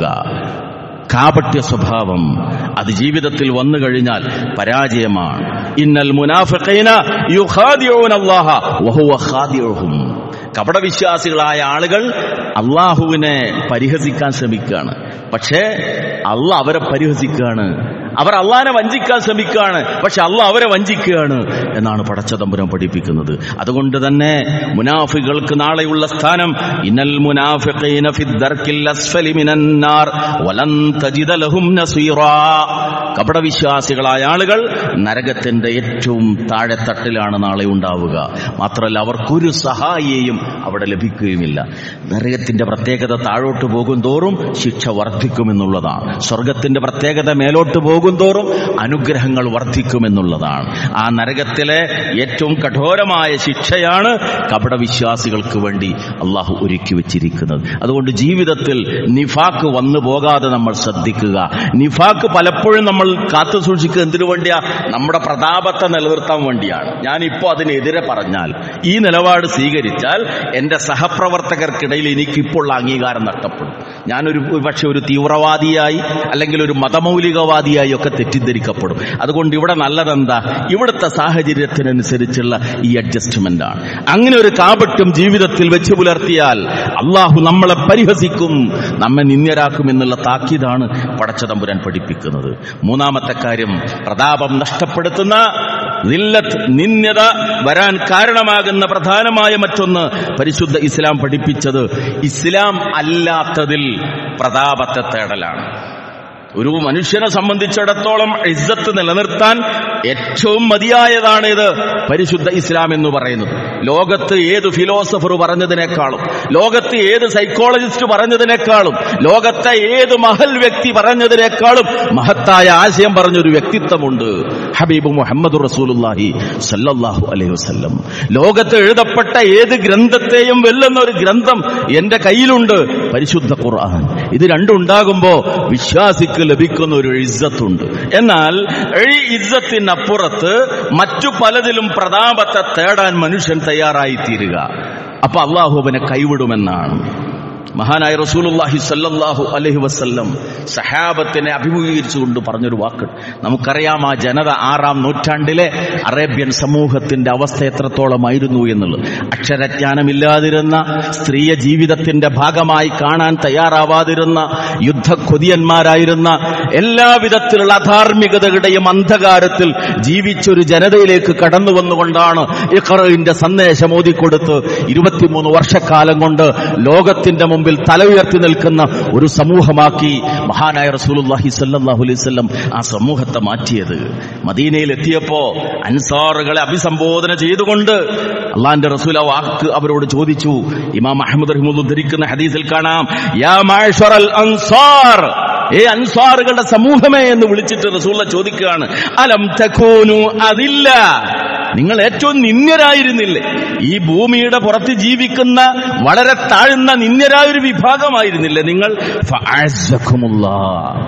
Speaker 2: കാപട്യ സ്വഭാവം അത് ജീവിതത്തിൽ വന്നു കഴിഞ്ഞാൽ പരാജയമാണ് ഇന്നൽ മുനാഫിഖീന യുഖാദിഊന അല്ലാഹ വഹുവ ഖാദിഉഹും കപടവിശ്വാസികളായ ആളുകൾ അള്ളാഹുവിനെ പരിഹസിക്കാൻ ശ്രമിക്കുകയാണ് പക്ഷേ അള്ള അവരെ പരിഹസിക്കുകയാണ് അവർ അള്ളാഹിനെ വഞ്ചിക്കാൻ ശ്രമിക്കുകയാണ് പക്ഷെ അള്ള അവരെ വഞ്ചിക്കുകയാണ് എന്നാണ് പടച്ചതമ്പുരം പഠിപ്പിക്കുന്നത് അതുകൊണ്ട് തന്നെ മുനാഫികൾക്ക് നാളെയുള്ള സ്ഥാനം ഇനൽ മുനാഫിഖീന ഫി ദർക്കിൽ അസ്ഫലി മിനൻ നാർ വലൻ തജിദ ലഹും നസീറാ കപടവിശ്വാസികളായ ആളുകൾ നരകത്തിന്റെ ഏറ്റവും താഴെത്തട്ടിലാണ് നാളെ ഉണ്ടാവുക മാത്രമല്ല അവർക്കൊരു സഹായിയെയും അവിടെ ലഭിക്കുകയുമില്ല നരകത്തിന്റെ പ്രത്യേകത താഴോട്ട് പോകും തോറും ശിക്ഷ വർദ്ധിക്കുമെന്നുള്ളതാണ് സ്വർഗത്തിന്റെ പ്രത്യേകത മേലോട്ട് പോകും തോറും അനുഗ്രഹങ്ങൾ വർദ്ധിക്കുമെന്നുള്ളതാണ് ആ നരകത്തിലെ ഏറ്റവും കഠോരമായ ശിക്ഷയാണ് കപടവിശ്വാസികൾക്ക് വേണ്ടി അള്ളാഹു ഒരുക്കി വെച്ചിരിക്കുന്നത് അതുകൊണ്ട് ജീവിതത്തിൽ നിഫാക്ക് വന്നു പോകാതെ നമ്മൾ ശ്രദ്ധിക്കുക നിഫാക്ക് പലപ്പോഴും നമ്മൾ കാത്തു സൂക്ഷിക്കുക എന്തിനു വേണ്ടിയാ നമ്മുടെ പ്രതാപത്തെ നിലനിർത്താൻ വേണ്ടിയാണ് ഞാനിപ്പോ അതിനെതിരെ പറഞ്ഞാൽ ഈ നിലപാട് സ്വീകരിച്ചാൽ എന്റെ സഹപ്രവർത്തകർക്കിടയിൽ എനിക്കിപ്പോൾ അംഗീകാരം നഷ്ടപ്പെടും ഞാനൊരു പക്ഷെ ഒരു തീവ്രവാദിയായി അല്ലെങ്കിൽ ഒരു മതമൗലികവാദിയായി ഒക്കെ തെറ്റിദ്ധരിക്കപ്പെടും അതുകൊണ്ട് ഇവിടെ നല്ലതെന്താ ഇവിടുത്തെ സാഹചര്യത്തിനനുസരിച്ചുള്ള ഈ അഡ്ജസ്റ്റ്മെന്റ് ആണ് അങ്ങനെ ഒരു കാപട്യം ജീവിതത്തിൽ വെച്ച് പുലർത്തിയാൽ അള്ളാഹു നമ്മളെ പരിഹസിക്കും നമ്മെ നിന്ദ്യരാക്കും എന്നുള്ള താക്കീതാണ് പടച്ചതമ്പുരാൻ പഠിപ്പിക്കുന്നത് മൂന്നാമത്തെ കാര്യം പ്രതാപം നഷ്ടപ്പെടുത്തുന്ന നില്ലത്ത് നിന്ദ്യത വരാൻ കാരണമാകുന്ന പ്രധാനമായ മറ്റൊന്ന് പരിശുദ്ധ ഇസ്ലാം പഠിപ്പിച്ചത് ഇസ്ലാം അല്ലാത്തതിൽ പ്രതാപത്തെ തേടലാണ് ഒരു മനുഷ്യനെ സംബന്ധിച്ചിടത്തോളം ഇസ്സത്ത് നിലനിർത്താൻ ഏറ്റവും മതിയായതാണ് ഇത് പരിശുദ്ധ ഇസ്ലാം എന്ന് പറയുന്നത് ലോകത്ത് ഏത് ഫിലോസഫർ പറഞ്ഞതിനേക്കാളും ലോകത്ത് ഏത് സൈക്കോളജിസ്റ്റ് പറഞ്ഞതിനേക്കാളും ലോകത്തെ ഏത് മഹൽ വ്യക്തി പറഞ്ഞതിനേക്കാളും മഹത്തായ ആശയം പറഞ്ഞൊരു വ്യക്തിത്വമുണ്ട് ഹബീബ് മുഹമ്മദ് റസൂലുല്ലാഹി സല്ലല്ലാഹു അലൈഹി വസല്ലം ലോകത്ത് എഴുതപ്പെട്ട ഏത് ഗ്രന്ഥത്തെയും വെല്ലുന്ന ഒരു ഗ്രന്ഥം എന്റെ കയ്യിലുണ്ട് പരിശുദ്ധ ഖുർആൻ ഇത് രണ്ടുണ്ടാകുമ്പോ വിശ്വാസിക്ക് ലഭിക്കുന്ന ഒരു ഇജ്ജത്തുണ്ട് എന്നാൽ ഈ ഇജ്ജത്തിനപ്പുറത്ത് മറ്റു പലതിലും പ്രതാപത്തെ തേടാൻ മനുഷ്യൻ തയ്യാറായി തീരുക അപ്പൊ അള്ളാഹുവിനെ കൈവിടുമെന്നാണ് മഹാനായ റസൂലുള്ളാഹി സല്ലല്ലാഹു അലൈഹി വസല്ലം സഹാബത്തിനെ അഭിമുഖീകരിച്ചുകൊണ്ട് പറഞ്ഞൊരു വാക്ക് നമുക്കറിയാം ആ ജനത ആറാം നൂറ്റാണ്ടിലെ അറേബ്യൻ സമൂഹത്തിന്റെ അവസ്ഥ എത്രത്തോളമായിരുന്നു എന്നുള്ളത് അക്ഷരജ്ഞാനമില്ലാതിരുന്ന സ്ത്രീയ ജീവിതത്തിന്റെ ഭാഗമായി കാണാൻ തയ്യാറാവാതിരുന്ന യുദ്ധക്കൊതിയന്മാരായിരുന്ന എല്ലാവിധത്തിലുള്ള അധാർമികതയുടെയും അന്ധകാരത്തിൽ ജീവിച്ചൊരു ജനതയിലേക്ക് കടന്നു വന്നുകൊണ്ടാണ് ഇഖറിന്റെ സന്ദേശം ഓതിക്കൊടുത്ത് ഇരുപത്തിമൂന്ന് വർഷക്കാലം കൊണ്ട് ലോകത്തിന്റെ മുമ്പിൽ തല ഉയർത്തി നിൽക്കുന്ന ഒരു സമൂഹമാക്കി മഹാനായ റസൂലുള്ളാഹി സ്വല്ലല്ലാഹു അലൈഹി വസല്ലം ആ സമൂഹത്തെ മാറ്റിയത് മദീനയിൽ എത്തിയപ്പോ അൻസാറുകളെ അഭിസംബോധന ചെയ്തുകൊണ്ട് അള്ളാന്റെ റസൂൽ ആ വാക്ക് അവരോട് ചോദിച്ചു ഇമാം അഹമ്മദ് റഹിമുൽ ഉദ്ധരിക്കുന്ന ഹദീസിൽ കാണാം യാ മാഷറൽ അൻസാർ ഏ അൻസാറുകളുടെ സമൂഹമേ എന്ന് വിളിച്ചിട്ട് റസൂള്ള ചോദിക്കുകയാണ് അലം തഖൂനു അതില്ല നിങ്ങൾ ഏറ്റവും നിന്ദ്യരായിരുന്നില്ലേ ഈ ഭൂമിയുടെ പുറത്ത് ജീവിക്കുന്ന വളരെ താഴ്ന്ന നിന്ദ്യരായ ഒരു വിഭാഗമായിരുന്നില്ലേ നിങ്ങൾ ഫഅസ്സക്കുമുല്ലാ.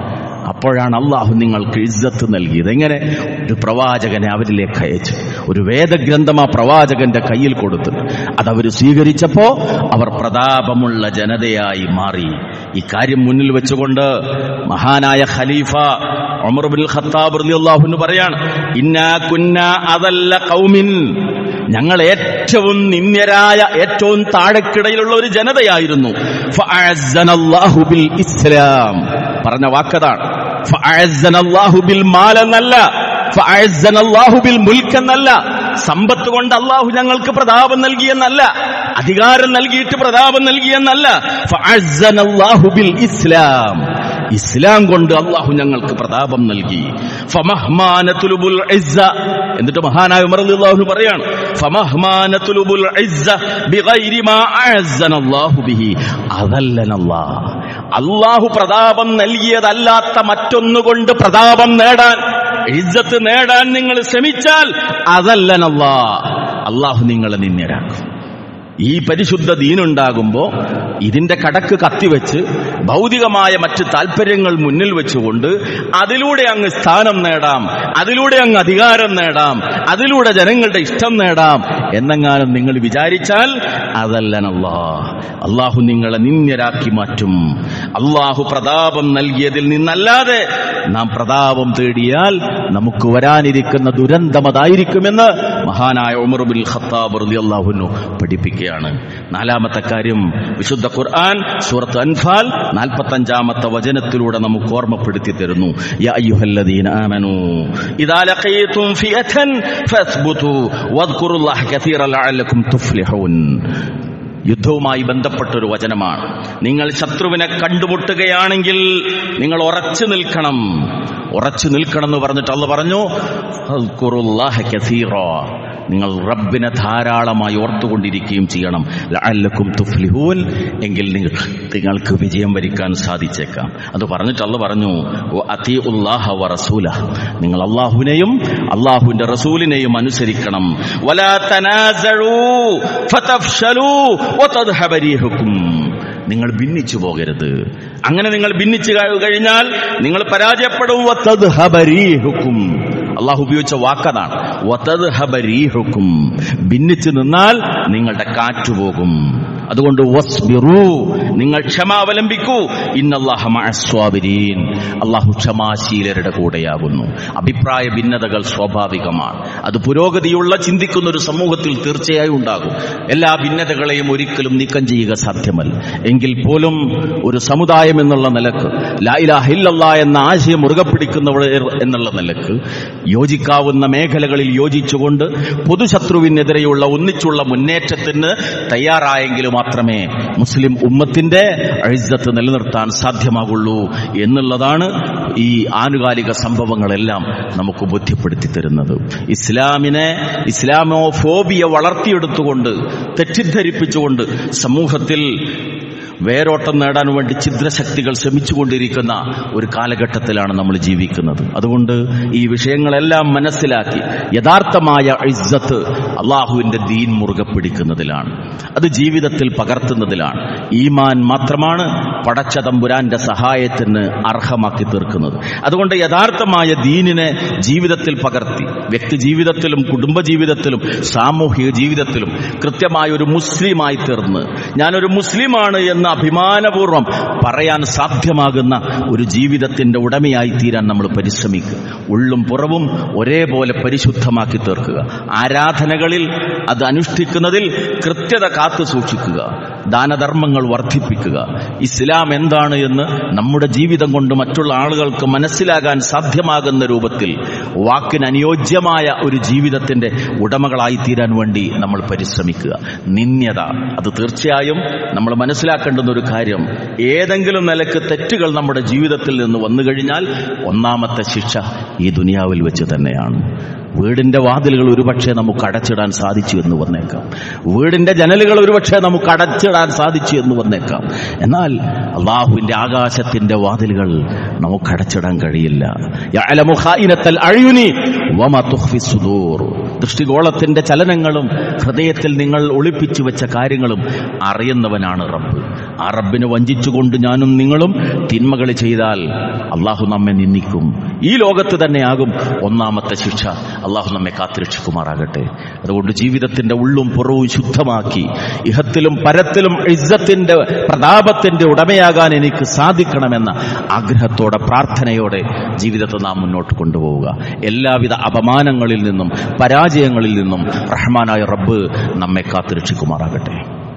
Speaker 2: അപ്പോഴാണ് അള്ളാഹു നിങ്ങൾക്ക് ഇജ്ജത്ത് നൽകിയത് എങ്ങനെ ഒരു പ്രവാചകനെ അവരിലേക്ക് അയച്ചു ഒരു വേദഗ്രന്ഥം ആ പ്രവാചകന്റെ കയ്യിൽ കൊടുത്തു അതവർ സ്വീകരിച്ചപ്പോ അവർ പ്രതാപമുള്ള ജനതയായി മാറി ഈ കാര്യം മുന്നിൽ വെച്ചുകൊണ്ട് മഹാനായ ഖലീഫ ഉമർ ബിൻ ഖത്താബ് റളിയല്ലാഹു അൻഹു പറയാണ് ഇന്നാ കുന്നാ അതല്ല ഖൗമിൻ ഞങ്ങൾ ഏറ്റവും നിന്ദ്യരായ ഏറ്റവും താഴെക്കിടയിലുള്ള ഒരു ജനതയായിരുന്നു ഫഅഅസ്സനല്ലാഹു ബിൽ ഇസ്ലാം പറഞ്ഞ വാക്കതാണ് ഫഅഅസ്സനല്ലാഹു ബിൽ മാൽ എന്നല്ല ഫഅഅസ്സനല്ലാഹു ബിൽ മുൽക്ക് എന്നല്ല സമ്പത്ത് കൊണ്ട് അള്ളാഹു ഞങ്ങൾക്ക് പ്രതാപം നൽകിയെന്നല്ല അധികാരം നൽകിയിട്ട് പ്രതാപം നൽകിയെന്നല്ല ഫഅഅസ്സനല്ലാഹു ബിൽ ഇസ്ലാം ഇസ്ലാം കൊണ്ട് അള്ളാഹു ഞങ്ങൾക്ക് പ്രതാപം നൽകി ഫമഹ്മാനത്തുലുബുൽ ഇസ്സ എന്നിട്ട് മഹാനായ ഉമർ റളിയല്ലാഹു പറയാണ് ഫമഹ്മാനത്തുലുബുൽ ഇസ്സ ബിഗൈരി മാ അഅസ്സനല്ലാഹു ബിഹി അതല്ലനല്ലാഹ് അള്ളാഹു പ്രതാപം നൽകിയതല്ലാത്ത മറ്റൊന്നുകൊണ്ട് പ്രതാപം നേടാൻ ഇജ്ജത്ത് നേടാൻ നിങ്ങൾ ശ്രമിച്ചാൽ അതല്ലനല്ലാ അള്ളാഹു നിങ്ങളെ നിന്യരാക്കും ഈ പരിശുദ്ധ ദീനുണ്ടാകുമ്പോ ഇതിന്റെ കടക്ക് കത്തിവെച്ച് ഭൗതികമായ മറ്റ് താല്പര്യങ്ങൾ മുന്നിൽ വെച്ചുകൊണ്ട് അതിലൂടെ അങ്ങ് സ്ഥാനം നേടാം അതിലൂടെ അങ്ങ് അധികാരം നേടാം അതിലൂടെ ജനങ്ങളുടെ ഇഷ്ടം നേടാം എന്നെങ്ങാനും നിങ്ങൾ വിചാരിച്ചാൽ അതല്ലനല്ലാ അള്ളാഹു നിങ്ങളെ നിന്യരാക്കി മാറ്റും അള്ളാഹു പ്രതാപം നൽകിയതിൽ നിന്നല്ലാതെ നാം പ്രതാപം തേടിയാൽ നമുക്ക് വരാനിരിക്കുന്ന ദുരന്തം അതായിരിക്കുമെന്ന് മഹാനായ ഉമർ ബിൻ ഖത്താബ് റളിയല്ലാഹുവിനു പഠിപ്പിക്കുകയാണ് നാലാമത്തെ കാര്യം വിശുദ്ധ ഖുർആൻ സൂറത്ത് അൻഫാൽ നാൽപ്പത്തഞ്ചാമത്തെ വചനത്തിലൂടെ നമുക്ക് ഓർമ്മപ്പെടുത്തി തരുന്നു യാ അയ്യുഹല്ലദീന ആമനൂ ഇദാ ലഖീതും ഫിഅതൻ ഫസ്ബുതു വദ്കുറുല്ലാഹ കസീറൻ ലഅല്ലക്കും തുഫ്ലിഹൂൻ യുദ്ധവുമായി ബന്ധപ്പെട്ട ഒരു വചനമാണ് നിങ്ങൾ ശത്രുവിനെ കണ്ടുമുട്ടുകയാണെങ്കിൽ നിങ്ങൾ ഉറച്ചു നിൽക്കണം ഉറച്ചു നിൽക്കണം എന്ന് പറഞ്ഞിട്ട് അള്ള പറഞ്ഞു "അദ്കുറുല്ലാഹ കസീറാ." നിങ്ങൾ റബ്ബിനെ ധാരാളമായി ഓർത്തുകൊണ്ടിരിക്കുകയും ചെയ്യണം ലഅല്ലക്കും തുഫ്ലിഹൂൻ എങ്കിൽ നിങ്ങൾ നിങ്ങൾക്ക് വിജയം വരിക്കാൻ സാധിച്ചേക്കാം അത് പറഞ്ഞിട്ട് അള്ള പറഞ്ഞു അതി ഉല്ലാഹ വ റസൂല നിങ്ങൾ അള്ളാഹുവിനെയും അള്ളാഹുവിന്റെ റസൂലിനെയും അനുസരിക്കണം വലാ തനാസഴൂ ഫതഫ്ശലൂ വതദ്ഹബ റീഹുക്കും നിങ്ങൾ ഭിന്നിച്ചു പോകരുത് അങ്ങനെ നിങ്ങൾ ഭിന്നിച്ചു കഴി- കഴിഞ്ഞാൽ നിങ്ങൾ പരാജയപ്പെടും വതദ്ഹബ റീഹുക്കും അള്ളാഹു ഉപയോഗിച്ച വാക്കതാണ് വതദ്ഹബ റീഹുക്കും ഭിന്നിച്ചു നിന്നാൽ നിങ്ങളുടെ കാറ്റ് പോകും അതുകൊണ്ട് വസ്ബിറൂ നിങ്ങൾ ക്ഷമ അവലംബിക്കൂ ഇന്നല്ലാഹ മഅസ്വാബിരീൻ അള്ളാഹു ക്ഷമാശീലരുടെ കൂടെയാകുന്നു അഭിപ്രായ ഭിന്നതകൾ സ്വാഭാവികമാണ് അത് പുരോഗതിയുള്ള ചിന്തിക്കുന്ന ഒരു സമൂഹത്തിൽ തീർച്ചയായും ഉണ്ടാകും എല്ലാ ഭിന്നതകളെയും ഒരിക്കലും നീക്കം ചെയ്യുക സാധ്യമല്ല എങ്കിൽ പോലും ഒരു സമുദായം എന്നുള്ള നിലക്ക് ലായിലാഹില്ല എന്ന ആശയം മുറുകെ പിടിക്കുന്നവർ എന്നുള്ള നിലക്ക് യോജിക്കാവുന്ന മേഖലകളിൽ യോജിച്ചുകൊണ്ട് പൊതുശത്രുവിനെതിരെയുള്ള ഒന്നിച്ചുള്ള മുന്നേറ്റത്തിന് തയ്യാറായെങ്കിൽ മാത്രമേ മുസ്ലിം ഉമ്മത്തിന്റെ അഴിസത്ത് നിലനിർത്താൻ സാധ്യമാകുള്ളൂ എന്നുള്ളതാണ് ഈ ആനുകാലിക സംഭവങ്ങളെല്ലാം നമുക്ക് ബോധ്യപ്പെടുത്തി തരുന്നത് ഇസ്ലാമിനെ ഇസ്ലാമോ ഫോബിയ വളർത്തിയെടുത്തുകൊണ്ട് തെറ്റിദ്ധരിപ്പിച്ചുകൊണ്ട് സമൂഹത്തിൽ വേരോട്ടം നേടാൻ വേണ്ടി ഛിദ്രശക്തികൾ ശ്രമിച്ചുകൊണ്ടിരിക്കുന്ന ഒരു കാലഘട്ടത്തിലാണ് നമ്മൾ ജീവിക്കുന്നത് അതുകൊണ്ട് ഈ വിഷയങ്ങളെല്ലാം മനസ്സിലാക്കി യഥാർത്ഥമായ ഇസ്സത്ത് അള്ളാഹുവിന്റെ ദീൻ മുറുകെ പിടിക്കുന്നതിലാണ് അത് ജീവിതത്തിൽ പകർത്തുന്നതിലാണ് ഈമാൻ മാത്രമാണ് പടച്ച തമ്പുരാന്റെ സഹായത്തിന് അർഹമാക്കി തീർക്കുന്നത് അതുകൊണ്ട് യഥാർത്ഥമായ ദീനിനെ ജീവിതത്തിൽ പകർത്തി വ്യക്തി ജീവിതത്തിലും കുടുംബ ജീവിതത്തിലും സാമൂഹിക ജീവിതത്തിലും കൃത്യമായ ഒരു മുസ്ലിമായി തീർന്ന് ഞാനൊരു മുസ്ലിമാണ് എന്ന് അഭിമാനപൂർവ്വം പറയാൻ സാധ്യമാകുന്ന ഒരു ജീവിതത്തിന്റെ ഉടമയായി തീരാൻ നമ്മൾ പരിശ്രമിക്കുക ഉള്ളും പുറവും ഒരേപോലെ പരിശുദ്ധമാക്കി തീർക്കുക ആരാധനകളിൽ അത് അനുഷ്ഠിക്കുന്നതിൽ കൃത്യത കാത്തു സൂക്ഷിക്കുക ദാനധർമ്മങ്ങൾ വർദ്ധിപ്പിക്കുക ഇസ്ലാം എന്താണ് എന്ന് നമ്മുടെ ജീവിതം കൊണ്ട് മറ്റുള്ള ആളുകൾക്ക് മനസ്സിലാകാൻ സാധ്യമാകുന്ന രൂപത്തിൽ വാക്കിന് അനുയോജ്യമായ ഒരു ജീവിതത്തിന്റെ ഉടമകളായി തീരാൻ വേണ്ടി നമ്മൾ പരിശ്രമിക്കുക നിന്യത അത് തീർച്ചയായും നമ്മൾ മനസ്സിലാക്കേണ്ടുന്ന ഒരു കാര്യം ഏതെങ്കിലും നിലക്ക് തെറ്റുകൾ നമ്മുടെ ജീവിതത്തിൽ നിന്ന് വന്നു കഴിഞ്ഞാൽ ഒന്നാമത്തെ ശിക്ഷ ഈ ദുനിയാവിൽ വെച്ച് തന്നെയാണ് വീടിന്റെ വാതിലുകൾ ഒരുപക്ഷെ നമുക്ക് അടച്ചിടാൻ സാധിച്ചു എന്ന് വന്നേക്കാം വീടിന്റെ ജനലുകൾ ഒരുപക്ഷെ നമുക്ക് അടച്ചിടാൻ സാധിച്ചു എന്ന് വന്നേക്കാം എന്നാൽ അള്ളാഹുവിന്റെ ആകാശത്തിന്റെ വാതിലുകൾ നമുക്ക് അടച്ചിടാൻ കഴിയില്ല യഅലമു ഖായിനത്തൽ അഴ്യുനി വമ തുഖ്ഫി സുദൂർ ദൃഷ്ടിഗോളത്തിന്റെ ചലനങ്ങളും ഹൃദയത്തിൽ നിങ്ങൾ ഒളിപ്പിച്ചു വെച്ച കാര്യങ്ങളും അറിയുന്നവനാണ് റബ്ബ് ആ റബ്ബിനെ വഞ്ചിച്ചുകൊണ്ട് ഞാനും നിങ്ങളും തിന്മകൾ ചെയ്താൽ അള്ളാഹു നമ്മെ നിന്ദിക്കും ഈ ലോകത്ത് തന്നെയാകും ഒന്നാമത്തെ ശിക്ഷ അള്ളാഹു നമ്മെ കാത്തുരക്ഷിക്കുമാറാകട്ടെ അതുകൊണ്ട് ജീവിതത്തിന്റെ ഉള്ളും പുറവും ശുദ്ധമാക്കി ഇഹത്തിലും പരത്തിലും ഇസ്സത്തിന്റെ പ്രതാപത്തിന്റെ ഉടമയാകാൻ എനിക്ക് സാധിക്കണമെന്ന ആഗ്രഹത്തോടെ പ്രാർത്ഥനയോടെ ജീവിതത്തെ നാം മുന്നോട്ട് കൊണ്ടുപോവുക എല്ലാവിധ അപമാനങ്ങളിൽ നിന്നും പരാജയങ്ങളിൽ നിന്നും റഹ്മാനായ റബ്ബ് നമ്മെ കാത്തുരക്ഷിക്കുമാറാകട്ടെ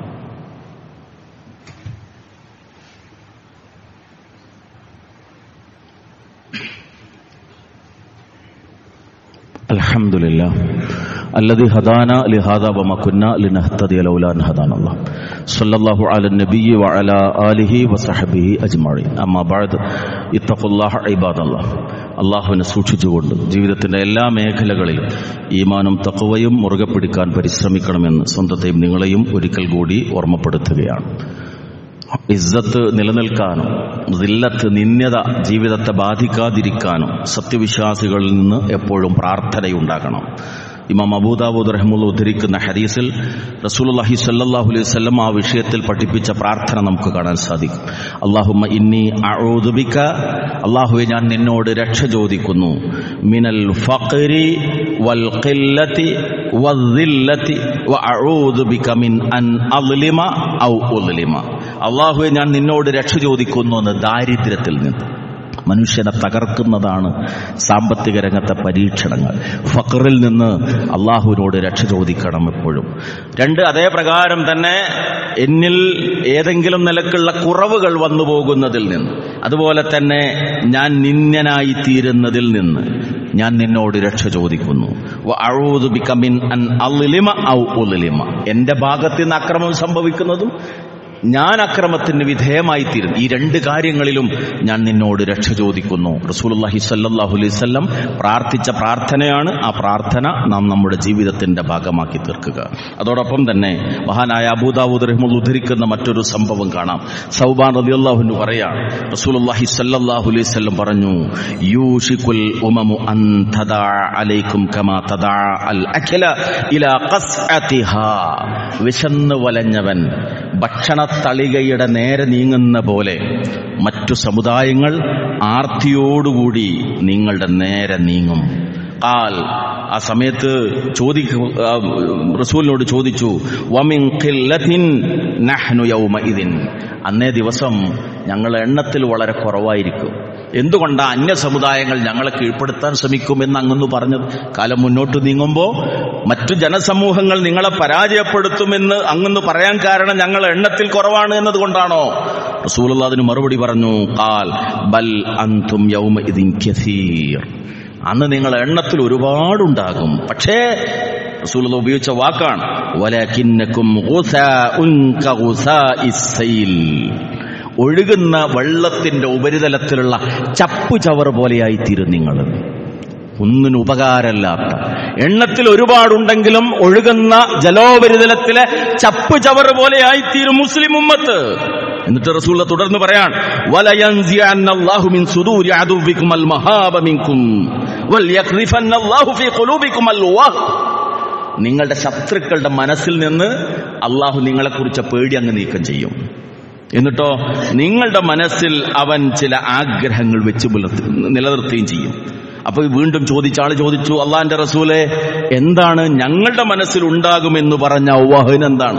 Speaker 2: الحمد لله الذي هدانا لهذا وما كنا لنهتدي لولا ان هدانا الله صلى الله على النبي وعلى اله وصحبه اجمعين اما بعد اتقوا الله عباد الله അള്ളാഹുവിനെ സൂക്ഷിച്ചുകൊണ്ട് ജീവിതത്തിന്റെ എല്ലാ മേഖലകളിലും ഈമാനും തക്കവയും മുറുകെ പിടിക്കാൻ പരിശ്രമിക്കണമെന്ന് സ്വന്തത്തെയും നിങ്ങളെയും ഒരിക്കൽ കൂടി ഓർമ്മപ്പെടുത്തുകയാണ് ഇസ്സത്ത് നിലനിൽക്കാനും ദില്ലത്ത് നിന്യത ജീവിതത്തെ ബാധിക്കാതിരിക്കാനും സത്യവിശ്വാസികളിൽ നിന്ന് എപ്പോഴും പ്രാർത്ഥനയുണ്ടാകണം ഇമാം അബൂദാബൂദ് റഹ്മുള്ള ഉദ്ധരിക്കുന്ന ഹദീസിൽ റസൂലുള്ളാഹി സല്ലല്ലാഹു അലൈഹി വസല്ലം ആ വിഷയത്തിൽ പഠിപ്പിച്ച പ്രാർത്ഥന നമുക്ക് കാണാൻ സാധിക്കും അല്ലാഹുമ്മ ഇന്നി അഊദു ബിക അല്ലാഹുവേ ഞാൻ നിന്നോട് രക്ഷ ചോദിക്കുന്നു മിനൽ ഫഖരി വൽ ഖില്ലതി വദ്ദില്ലതി വഅഊദു ബിക മിൻ അൻ അദ്ലിമ ഔ ഉദ്ലിമ അല്ലാഹുവേ ഞാൻ നിന്നോട് രക്ഷ ചോദിക്കുന്നു എന്ന് ദാരിദ്ര്യത്തിൽ നിന്ന് മനുഷ്യനെ തകർക്കുന്നതാണ് സാമ്പത്തിക രംഗത്തെ പരീക്ഷണങ്ങൾ ഫക്കറിൽ നിന്ന് അള്ളാഹുവിനോട് രക്ഷ ചോദിക്കണം എപ്പോഴും രണ്ട് അതേ പ്രകാരം തന്നെ എന്നിൽ ഏതെങ്കിലും നിലക്കുള്ള കുറവുകൾ വന്നു പോകുന്നതിൽ നിന്ന് അതുപോലെ തന്നെ ഞാൻ നിന്യനായി തീരുന്നതിൽ നിന്ന് ഞാൻ നിന്നോട് രക്ഷ ചോദിക്കുന്നു അഴൂതു ബിക്കമിൻ അൻ അല്ലിമ ഔ ഉലിമ എന്റെ ഭാഗത്ത് നിന്ന് അക്രമം സംഭവിക്കുന്നതും ഞാൻ അക്രമത്തിന് വിധേയമായി തീരുന്നു ഈ രണ്ട് കാര്യങ്ങളിലും ഞാൻ നിന്നോട് രക്ഷ ചോദിക്കുന്നു റസൂലുള്ളാഹി സല്ലല്ലാഹു അലൈഹി വസല്ലം പ്രാർത്ഥിച്ച പ്രാർത്ഥനയാണ് ആ പ്രാർത്ഥന നാം നമ്മുടെ ജീവിതത്തിന്റെ ഭാഗമാക്കി തീർക്കുക അതോടൊപ്പം തന്നെ മഹാനായ അബൂദാവൂദ് റഹ്മുൽ ഉദ്ധരിക്കുന്ന മറ്റൊരു സംഭവം കാണാം സൗബാൻ റളിയല്ലാഹു പറയാണ് റസൂലുള്ളാഹി സല്ലല്ലാഹു അലൈഹി വസല്ലം പറഞ്ഞു യൂഷിക്കുൽ ഉമമു അൻ തദാ അലൈക്കും കമാ തദാ അൽ അഖില ഇലാ ഖസ്അതിഹാ വിശന്ന് വലഞ്ഞവൻ ഭക്ഷണ തളികയുടെ നേരെ നീങ്ങുന്ന പോലെ മറ്റു സമുദായങ്ങൾ ആർത്തിയോടുകൂടി നിങ്ങളുടെ നേരെ നീങ്ങും കാൽ ആ സമയത്ത് ചോദിക്കു ആ, റസൂലിനോട് ചോദിച്ചു വമിൻ ഖില്ലത്തിൻ നഹ്നു യൗമഇദിൻ അന്നേ ദിവസം ഞങ്ങൾ എണ്ണത്തിൽ വളരെ കുറവായിരിക്കും എന്തുകൊണ്ടാ അന്യ സമുദായങ്ങൾ ഞങ്ങളെ കീഴ്പ്പെടുത്താൻ ശ്രമിക്കുമെന്ന് അങ്ങൊന്ന് പറഞ്ഞത് കാലം മുന്നോട്ട് നീങ്ങുമ്പോൾ മറ്റു ജനസമൂഹങ്ങൾ നിങ്ങളെ പരാജയപ്പെടുത്തുമെന്ന് അങ്ങൊന്ന് പറയാൻ കാരണം ഞങ്ങൾ എണ്ണത്തിൽ കുറവാണ് എന്നതുകൊണ്ടാണോ റസൂലുള്ള അതിന് മറുപടി പറഞ്ഞു കാൽ ബൽ അന്തും യൗമ ഇതിൻ കസീർ അന്ന് നിങ്ങൾ എണ്ണത്തിൽ ഒരുപാടുണ്ടാകും പക്ഷേ റസൂലുള്ള ഉപയോഗിച്ച വാക്കാണ് വലകിന്നക്കും ഗുസാഉൻ കഗുസാഇസ് സൈൽ. ഒഴുകുന്ന വെള്ളത്തിന്റെ ഉപരിതലത്തിലുള്ള ചപ്പു ചവറ് പോലെയായി തീരും നിങ്ങൾ ഒന്നിനും ഉപകാരമില്ലാത്ത എണ്ണത്തിൽ ഒരുപാടുണ്ടെങ്കിലും ഒഴുകുന്ന ജലോപരിതലത്തിലെ ചപ്പ് ചവറ് പോലെയായിത്തീരും മുസ്ലിം ഉമ്മത്ത് എന്നിട്ട് റസൂല തുടർന്ന് പറയാൻ വലയൻസിഅന്നല്ലാഹു മിൻ സുദൂരി അദുവിക്കും അൽ മഹാബ മിൻകും വൽയഖ്രിഫന്നല്ലാഹു ഫീ ഖുലൂബിക്കും അൽ വഹ് നിങ്ങളുടെ ശത്രുക്കളുടെ മനസ്സിൽ നിന്ന് അള്ളാഹു നിങ്ങളെക്കുറിച്ച് പേടി അങ്ങ് നീക്കം ചെയ്യും എന്നിട്ടോ നിങ്ങളുടെ മനസ്സിൽ അവൻ ചില ആഗ്രഹങ്ങൾ വെച്ച് പുലർത്തി നിലനിർത്തുകയും ചെയ്യും അപ്പൊ വീണ്ടും ചോദിച്ച ആള് ചോദിച്ചു അള്ളാന്റെ റസൂലെ എന്താണ് ഞങ്ങളുടെ മനസ്സിൽ ഉണ്ടാകുമെന്ന് പറഞ്ഞ വഹൻ എന്താണ്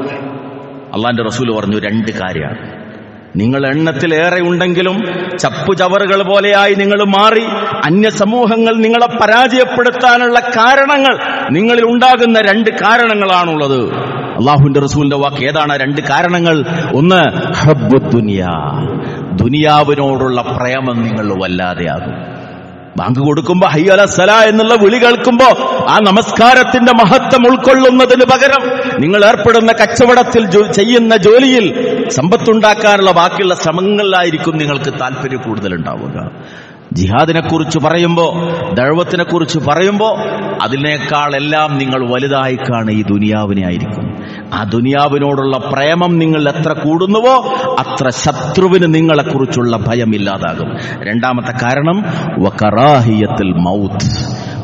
Speaker 2: അള്ളാന്റെ റസൂൽ പറഞ്ഞു രണ്ട് കാര്യമാണ് നിങ്ങൾ എണ്ണത്തിലേറെ ഉണ്ടെങ്കിലും ചപ്പു ചവറുകൾ പോലെയായി നിങ്ങൾ മാറി അന്യ സമൂഹങ്ങൾ നിങ്ങളെ പരാജയപ്പെടുത്താനുള്ള കാരണങ്ങൾ നിങ്ങളിൽ ഉണ്ടാകുന്ന രണ്ട് കാരണങ്ങളാണുള്ളത് അള്ളാഹുവിന്റെ റസൂലിന്റെ വാക്ക് ഏതാണ് ആ രണ്ട് കാരണങ്ങൾ ഒന്ന് ഹബ്ബു ദുനിയാ ദുനിയാവിനോടുള്ള പ്രേമം നിങ്ങൾ വല്ലാതെയാകും ബാങ്ക് കൊടുക്കുമ്പോ ഹയ്യല സല എന്നുള്ള വിളി കേൾക്കുമ്പോ ആ നമസ്കാരത്തിന്റെ മഹത്വം ഉൾക്കൊള്ളുന്നതിന് പകരം നിങ്ങൾ ഏർപ്പെടുന്ന കച്ചവടത്തിൽ ജോ- ചെയ്യുന്ന ജോലിയിൽ സമ്പത്തുണ്ടാക്കാനുള്ള ബാക്കിയുള്ള ശ്രമങ്ങളിലായിരിക്കും നിങ്ങൾക്ക് താല്പര്യം കൂടുതൽ ഉണ്ടാവുക ജിഹാദിനെ കുറിച്ച് പറയുമ്പോ ദഴവത്തിനെ കുറിച്ച് പറയുമ്പോ അതിനേക്കാൾ എല്ലാം നിങ്ങൾ വലുതായി കാണുക ഈ ദുനിയാവിനെ ആയിരിക്കും ആ ദുനിയാവിനോടുള്ള പ്രേമം നിങ്ങൾ എത്ര കൂടുന്നുവോ അത്ര ശത്രുവിന് നിങ്ങളെക്കുറിച്ചുള്ള ഭയം ഇല്ലാതാകും രണ്ടാമത്തെ കാരണം വകറാഹിയത്തിൽ മൗത്ത്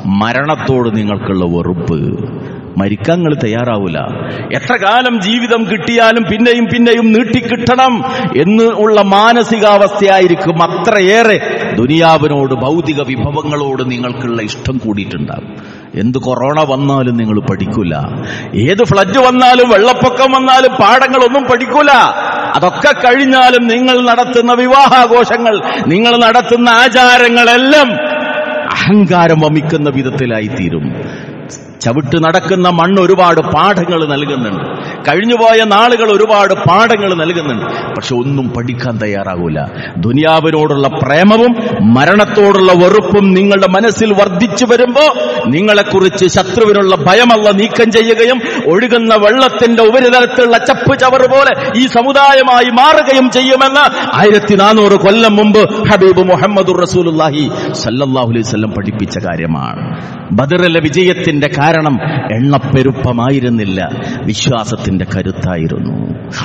Speaker 2: മരണത്തോട് നിങ്ങൾക്കുള്ള വെറുപ്പ് മരിക്കാൻ നിങ്ങൾ തയ്യാറാവൂല എത്ര കാലം ജീവിതം കിട്ടിയാലും പിന്നെയും പിന്നെയും നീട്ടിക്കിട്ടണം എന്ന് ഉള്ള മാനസികാവസ്ഥയായിരിക്കും അത്രയേറെ ദുനിയാവിനോട് ഭൗതിക വിഭവങ്ങളോട് നിങ്ങൾക്കുള്ള ഇഷ്ടം കൂടിയിട്ടുണ്ടാകും എന്ത് കൊറോണ വന്നാലും നിങ്ങൾ പഠിക്കൂല ഏത് ഫ്ലഡ് വന്നാലും വെള്ളപ്പൊക്കം വന്നാലും പാഠങ്ങളൊന്നും പഠിക്കൂല അതൊക്കെ കഴിഞ്ഞാലും നിങ്ങൾ നടത്തുന്ന വിവാഹാഘോഷങ്ങൾ നിങ്ങൾ നടത്തുന്ന ആചാരങ്ങളെല്ലാം അഹങ്കാരം വമിക്കുന്ന വിധത്തിലായിത്തീരും ചവിട്ട് നടക്കുന്ന മണ്ണ് ഒരുപാട് പാഠങ്ങൾ നൽകുന്നുണ്ട് കഴിഞ്ഞുപോയ നാളുകൾ ഒരുപാട് പാഠങ്ങൾ നൽകുന്നുണ്ട് പക്ഷെ ഒന്നും പഠിക്കാൻ തയ്യാറാകൂല ദുനിയാവിനോടുള്ള പ്രേമവും മരണത്തോടുള്ള വെറുപ്പും നിങ്ങളുടെ മനസ്സിൽ വർദ്ധിച്ചു വരുമ്പോ നിങ്ങളെക്കുറിച്ച് ശത്രുവിനുള്ള ഭയമല്ല നീക്കം ചെയ്യുകയും ഒഴുകുന്ന വെള്ളത്തിന്റെ ഉപരിതലത്തിലുള്ള ചപ്പ് ചവറ് പോലെ ഈ സമുദായമായി മാറുകയും ചെയ്യുമെന്ന് ആയിരത്തി നാനൂറ് കൊല്ലം മുമ്പ് ഹബീബ് മുഹമ്മദ് റസൂലുല്ലാഹി സല്ലല്ലാഹു അലൈഹി വസല്ലം പഠിപ്പിച്ച കാര്യമാണ് ബദറിലെ വിജയത്തിന്റെ കാരണം എണ്ണപ്പെരുപ്പമായിരുന്നില്ല വിശ്വാസത്തിന്റെ കരുത്തായിരുന്നു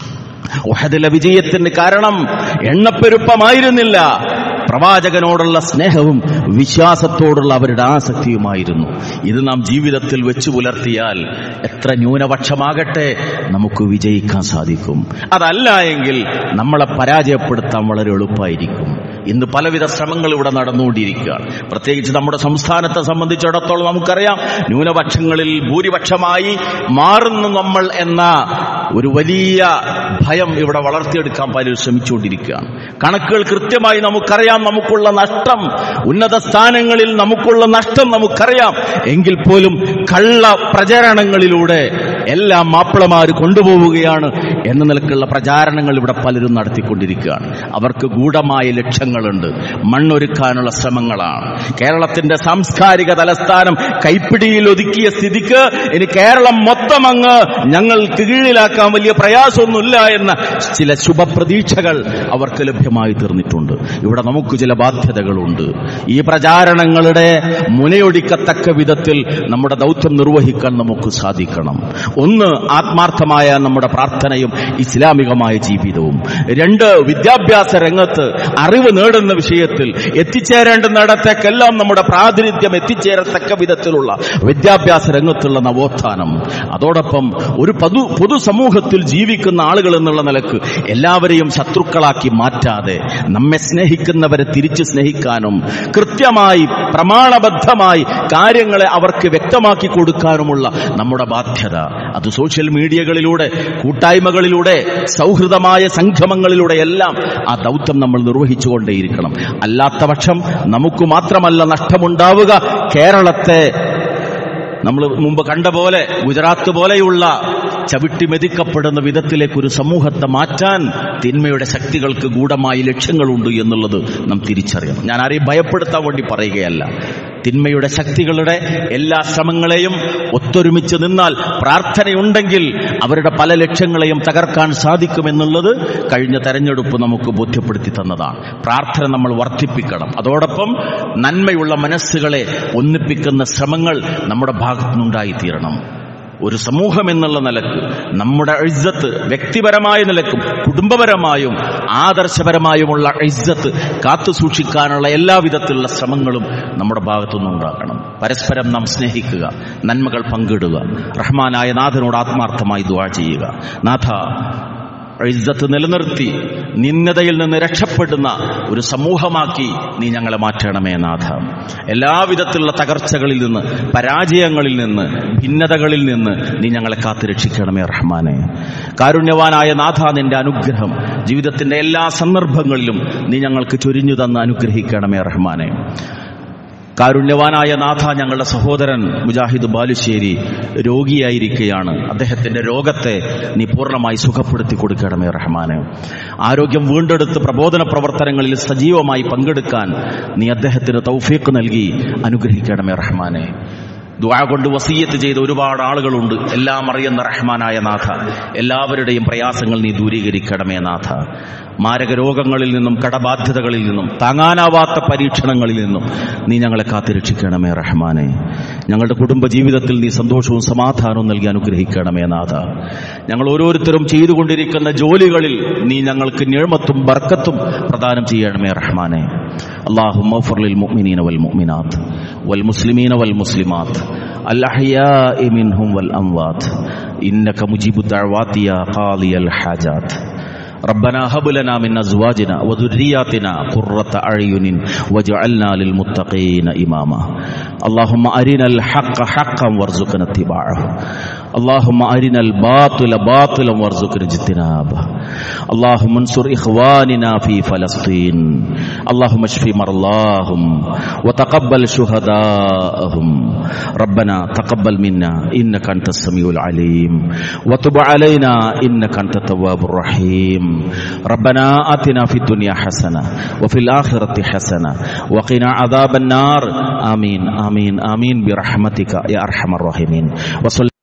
Speaker 2: ഉഹദിലെ വിജയത്തിന് കാരണം എണ്ണപ്പെരുപ്പമായിരുന്നില്ല പ്രവാചകനോടുള്ള സ്നേഹവും വിശ്വാസത്തോടുള്ള അവരുടെ ആസക്തിയുമായിരുന്നു ഇത് നാം ജീവിതത്തിൽ വെച്ചു പുലർത്തിയാൽ എത്ര ന്യൂനപക്ഷമാകട്ടെ നമുക്ക് വിജയിക്കാൻ സാധിക്കും അതല്ല എങ്കിൽ നമ്മളെ പരാജയപ്പെടുത്താൻ വളരെ എളുപ്പമായിരിക്കും ഇന്ന് പലവിധ ശ്രമങ്ങൾ ഇവിടെ നടന്നുകൊണ്ടിരിക്കുകയാണ് പ്രത്യേകിച്ച് നമ്മുടെ സംസ്ഥാനത്തെ സംബന്ധിച്ചിടത്തോളം നമുക്കറിയാം ന്യൂനപക്ഷങ്ങളിൽ ഭൂരിപക്ഷമായി മാറുന്നു നമ്മൾ എന്ന ഒരു വലിയ ഭയം ഇവിടെ വളർത്തിയെടുക്കാൻ പലരും ശ്രമിച്ചുകൊണ്ടിരിക്കുകയാണ് കണക്കുകൾ കൃത്യമായി നമുക്കറിയാം നമുക്കുള്ള നഷ്ടം ഉന്നത സ്ഥാനങ്ങളിൽ നമുക്കുള്ള നഷ്ടം നമുക്കറിയാം എങ്കിൽ പോലും കള്ള പ്രചാരണങ്ങളിലൂടെ എല്ലാം മാപ്പിളമാര് കൊണ്ടുപോവുകയാണ് എന്ന നിലക്കുള്ള പ്രചാരണങ്ങൾ ഇവിടെ പലരും നടത്തിക്കൊണ്ടിരിക്കുകയാണ് അവർക്ക് ഗൂഢമായ ലക്ഷ്യങ്ങളുണ്ട് മണ്ണൊരുക്കാനുള്ള ശ്രമങ്ങളാണ് കേരളത്തിന്റെ സാംസ്കാരിക തലസ്ഥാനം കൈപ്പിടിയിൽ ഒതുക്കിയ സ്ഥിതിക്ക് ഇനി കേരളം മൊത്തം അങ്ങ് ഞങ്ങൾക്ക് കീഴിലാക്കാൻ വലിയ പ്രയാസമൊന്നുമില്ല എന്ന ചില ശുഭപ്രതീക്ഷകൾ അവർക്ക് ലഭ്യമായി തീർന്നിട്ടുണ്ട് ഇവിടെ നമുക്ക് ചില ബാധ്യതകളുണ്ട് ഈ പ്രചാരണങ്ങളുടെ മുനയൊടിക്കത്തക്ക വിധത്തിൽ നമ്മുടെ ദൗത്യം നിർവഹിക്കാൻ നമുക്ക് സാധിക്കണം ഒന്ന് ആത്മാർത്ഥമായ നമ്മുടെ പ്രാർത്ഥനയും ഇസ്ലാമികമായ ജീവിതവും രണ്ട് വിദ്യാഭ്യാസ രംഗത്ത് അറിവ് നേടുന്ന വിഷയത്തിൽ എത്തിച്ചേരേണ്ടുന്നിടത്തേക്കെല്ലാം നമ്മുടെ പ്രാതിനിധ്യം എത്തിച്ചേരത്തക്ക വിധത്തിലുള്ള വിദ്യാഭ്യാസ രംഗത്തുള്ള നവോത്ഥാനം അതോടൊപ്പം ഒരു പൊതു പൊതുസമൂഹത്തിൽ ജീവിക്കുന്ന ആളുകൾ എന്നുള്ള നിലക്ക് എല്ലാവരെയും ശത്രുക്കളാക്കി മാറ്റാതെ നമ്മെ സ്നേഹിക്കുന്നവരെ തിരിച്ചു സ്നേഹിക്കാനും കൃത്യമായി പ്രമാണബദ്ധമായി കാര്യങ്ങളെ അവർക്ക് വ്യക്തമാക്കി കൊടുക്കാനുമുള്ള നമ്മുടെ ബാധ്യത അത് സോഷ്യൽ മീഡിയകളിലൂടെ കൂട്ടായ്മകളിലൂടെ സൗഹൃദമായ സംഗമങ്ങളിലൂടെ എല്ലാം ആ ദൗത്യം നമ്മൾ നിർവഹിച്ചുകൊണ്ടേയിരിക്കണം അല്ലാത്ത പക്ഷം നമുക്ക് മാത്രമല്ല നഷ്ടമുണ്ടാവുക കേരളത്തെ നമ്മൾ മുമ്പ് കണ്ട പോലെ ഗുജറാത്ത് പോലെയുള്ള ചവിട്ടി മെതിക്കപ്പെടുന്ന വിധത്തിലേക്ക് ഒരു സമൂഹത്തെ മാറ്റാൻ തിന്മയുടെ ശക്തികൾക്ക് ഗൂഢമായ ലക്ഷ്യങ്ങളുണ്ട് എന്നുള്ളത് നാം തിരിച്ചറിയണം ഞാൻ ആരെയും ഭയപ്പെടുത്താൻ വേണ്ടി പറയുകയല്ല തിന്മയുടെ ശക്തികളുടെ എല്ലാ ശ്രമങ്ങളെയും ഒത്തൊരുമിച്ച് നിന്നാൽ പ്രാർത്ഥനയുണ്ടെങ്കിൽ അവരുടെ പല ലക്ഷ്യങ്ങളെയും തകർക്കാൻ സാധിക്കുമെന്നുള്ളത് കഴിഞ്ഞ തെരഞ്ഞെടുപ്പ് നമുക്ക് ബോധ്യപ്പെടുത്തി തന്നതാണ് പ്രാർത്ഥന നമ്മൾ വർദ്ധിപ്പിക്കണം അതോടൊപ്പം നന്മയുള്ള മനസ്സുകളെ ഒന്നിപ്പിക്കുന്ന ശ്രമങ്ങൾ നമ്മുടെ ഭാഗത്തുനിന്നുണ്ടായിത്തീരണം ഒരു സമൂഹം എന്നുള്ള നിലക്ക് നമ്മുടെ ഇജ്ജത്ത് വ്യക്തിപരമായ നിലക്കും കുടുംബപരമായും ആദർശപരമായുമുള്ള ഇജ്ജത്ത് കാത്തു സൂക്ഷിക്കാനുള്ള എല്ലാവിധത്തിലുള്ള ശ്രമങ്ങളും നമ്മുടെ ഭാഗത്തുനിന്ന് ഉണ്ടാക്കണം പരസ്പരം നാം സ്നേഹിക്കുക നന്മകൾ പങ്കിടുക റഹ്മാനായ നാഥനോട് ആത്മാർത്ഥമായി ദുവാ ചെയ്യുക നാഥ ഇജ്ജത്ത് നിലനിർത്തി നിന്ദതയിൽ നിന്ന് രക്ഷപ്പെടുന്ന ഒരു സമൂഹമാക്കി നീ ഞങ്ങളെ മാറ്റണമേ നാഥ എല്ലാവിധത്തിലുള്ള തകർച്ചകളിൽ നിന്ന് പരാജയങ്ങളിൽ നിന്ന് ഭിന്നതകളിൽ നിന്ന് നീ ഞങ്ങളെ കാത്തുരക്ഷിക്കണമേ റഹ്മാനെ കാരുണ്യവാനായ നാഥ നിന്റെ അനുഗ്രഹം ജീവിതത്തിന്റെ എല്ലാ സന്ദർഭങ്ങളിലും നീ ഞങ്ങൾക്ക് ചൊരിഞ്ഞു തന്ന് അനുഗ്രഹിക്കണമേ റഹ്മാനെ കാരുണ്യവാനായ നാഥ ഞങ്ങളുടെ സഹോദരൻ മുജാഹിദ് ബാലുശ്ശേരി രോഗിയായിരിക്കുകയാണ് അദ്ദേഹത്തിന്റെ രോഗത്തെ നീ പൂർണ്ണമായി സുഖപ്പെടുത്തി കൊടുക്കണമേ റഹ്മാനെ ആരോഗ്യം വീണ്ടെടുത്ത് പ്രബോധന പ്രവർത്തനങ്ങളിൽ സജീവമായി പങ്കെടുക്കാൻ നീ അദ്ദേഹത്തിന് തൗഫീഖ് നൽകി അനുഗ്രഹിക്കണമേ റഹ്മാനെ ദ്വാ കൊണ്ട് വസീയത്ത് ചെയ്ത ഒരുപാട് ആളുകളുണ്ട് എല്ലാം അറിയുന്ന റഹ്മാനായ നാഥ എല്ലാവരുടെയും പ്രയാസങ്ങൾ നീ ദൂരീകരിക്കണമേ നാഥ മാരക രോഗങ്ങളിൽ നിന്നും കടബാധ്യതകളിൽ നിന്നും താങ്ങാനാവാത്ത പരീക്ഷണങ്ങളിൽ നിന്നും നീ ഞങ്ങളെ കാത്തുരക്ഷിക്കണമേ റഹ്മാനെ ഞങ്ങളുടെ കുടുംബ ജീവിതത്തിൽ നീ സന്തോഷവും സമാധാനവും നൽകി അനുഗ്രഹിക്കണമേ നാഥ ഞങ്ങൾ ഓരോരുത്തരും ചെയ്തുകൊണ്ടിരിക്കുന്ന ജോലികളിൽ നീ ഞങ്ങൾക്ക് ഞെഴ്മത്തും ബർക്കത്തും പ്രദാനം ചെയ്യണമേ റഹ്മാനെ
Speaker 1: اللهم اغفر للمؤمنين والمؤمنات والمسلمين والمسلمات الأحياء منهم والأموات إنك مجيب الدعوات يا قاضي الحاجات ربنا هب لنا من ازواجنا وذرياتنا قرة اعين واجعلنا للمتقين اماما اللهم ارنا الحق حقا وارزقنا اتباعه اللهم ارنا الباطل باطلا وارزقنا اجتنابه اللهم انصر اخواننا في فلسطين اللهم اشف مرضاهم وتقبل شهداءهم ربنا تقبل منا انك انت السميع العليم وتب علينا انك انت التواب الرحيم ربنا آتنا في الدنيا حسنة وفي الآخرة حسنة وقنا عذاب النار آمين آمين آمين برحمتك يا أرحم الراحمين وصل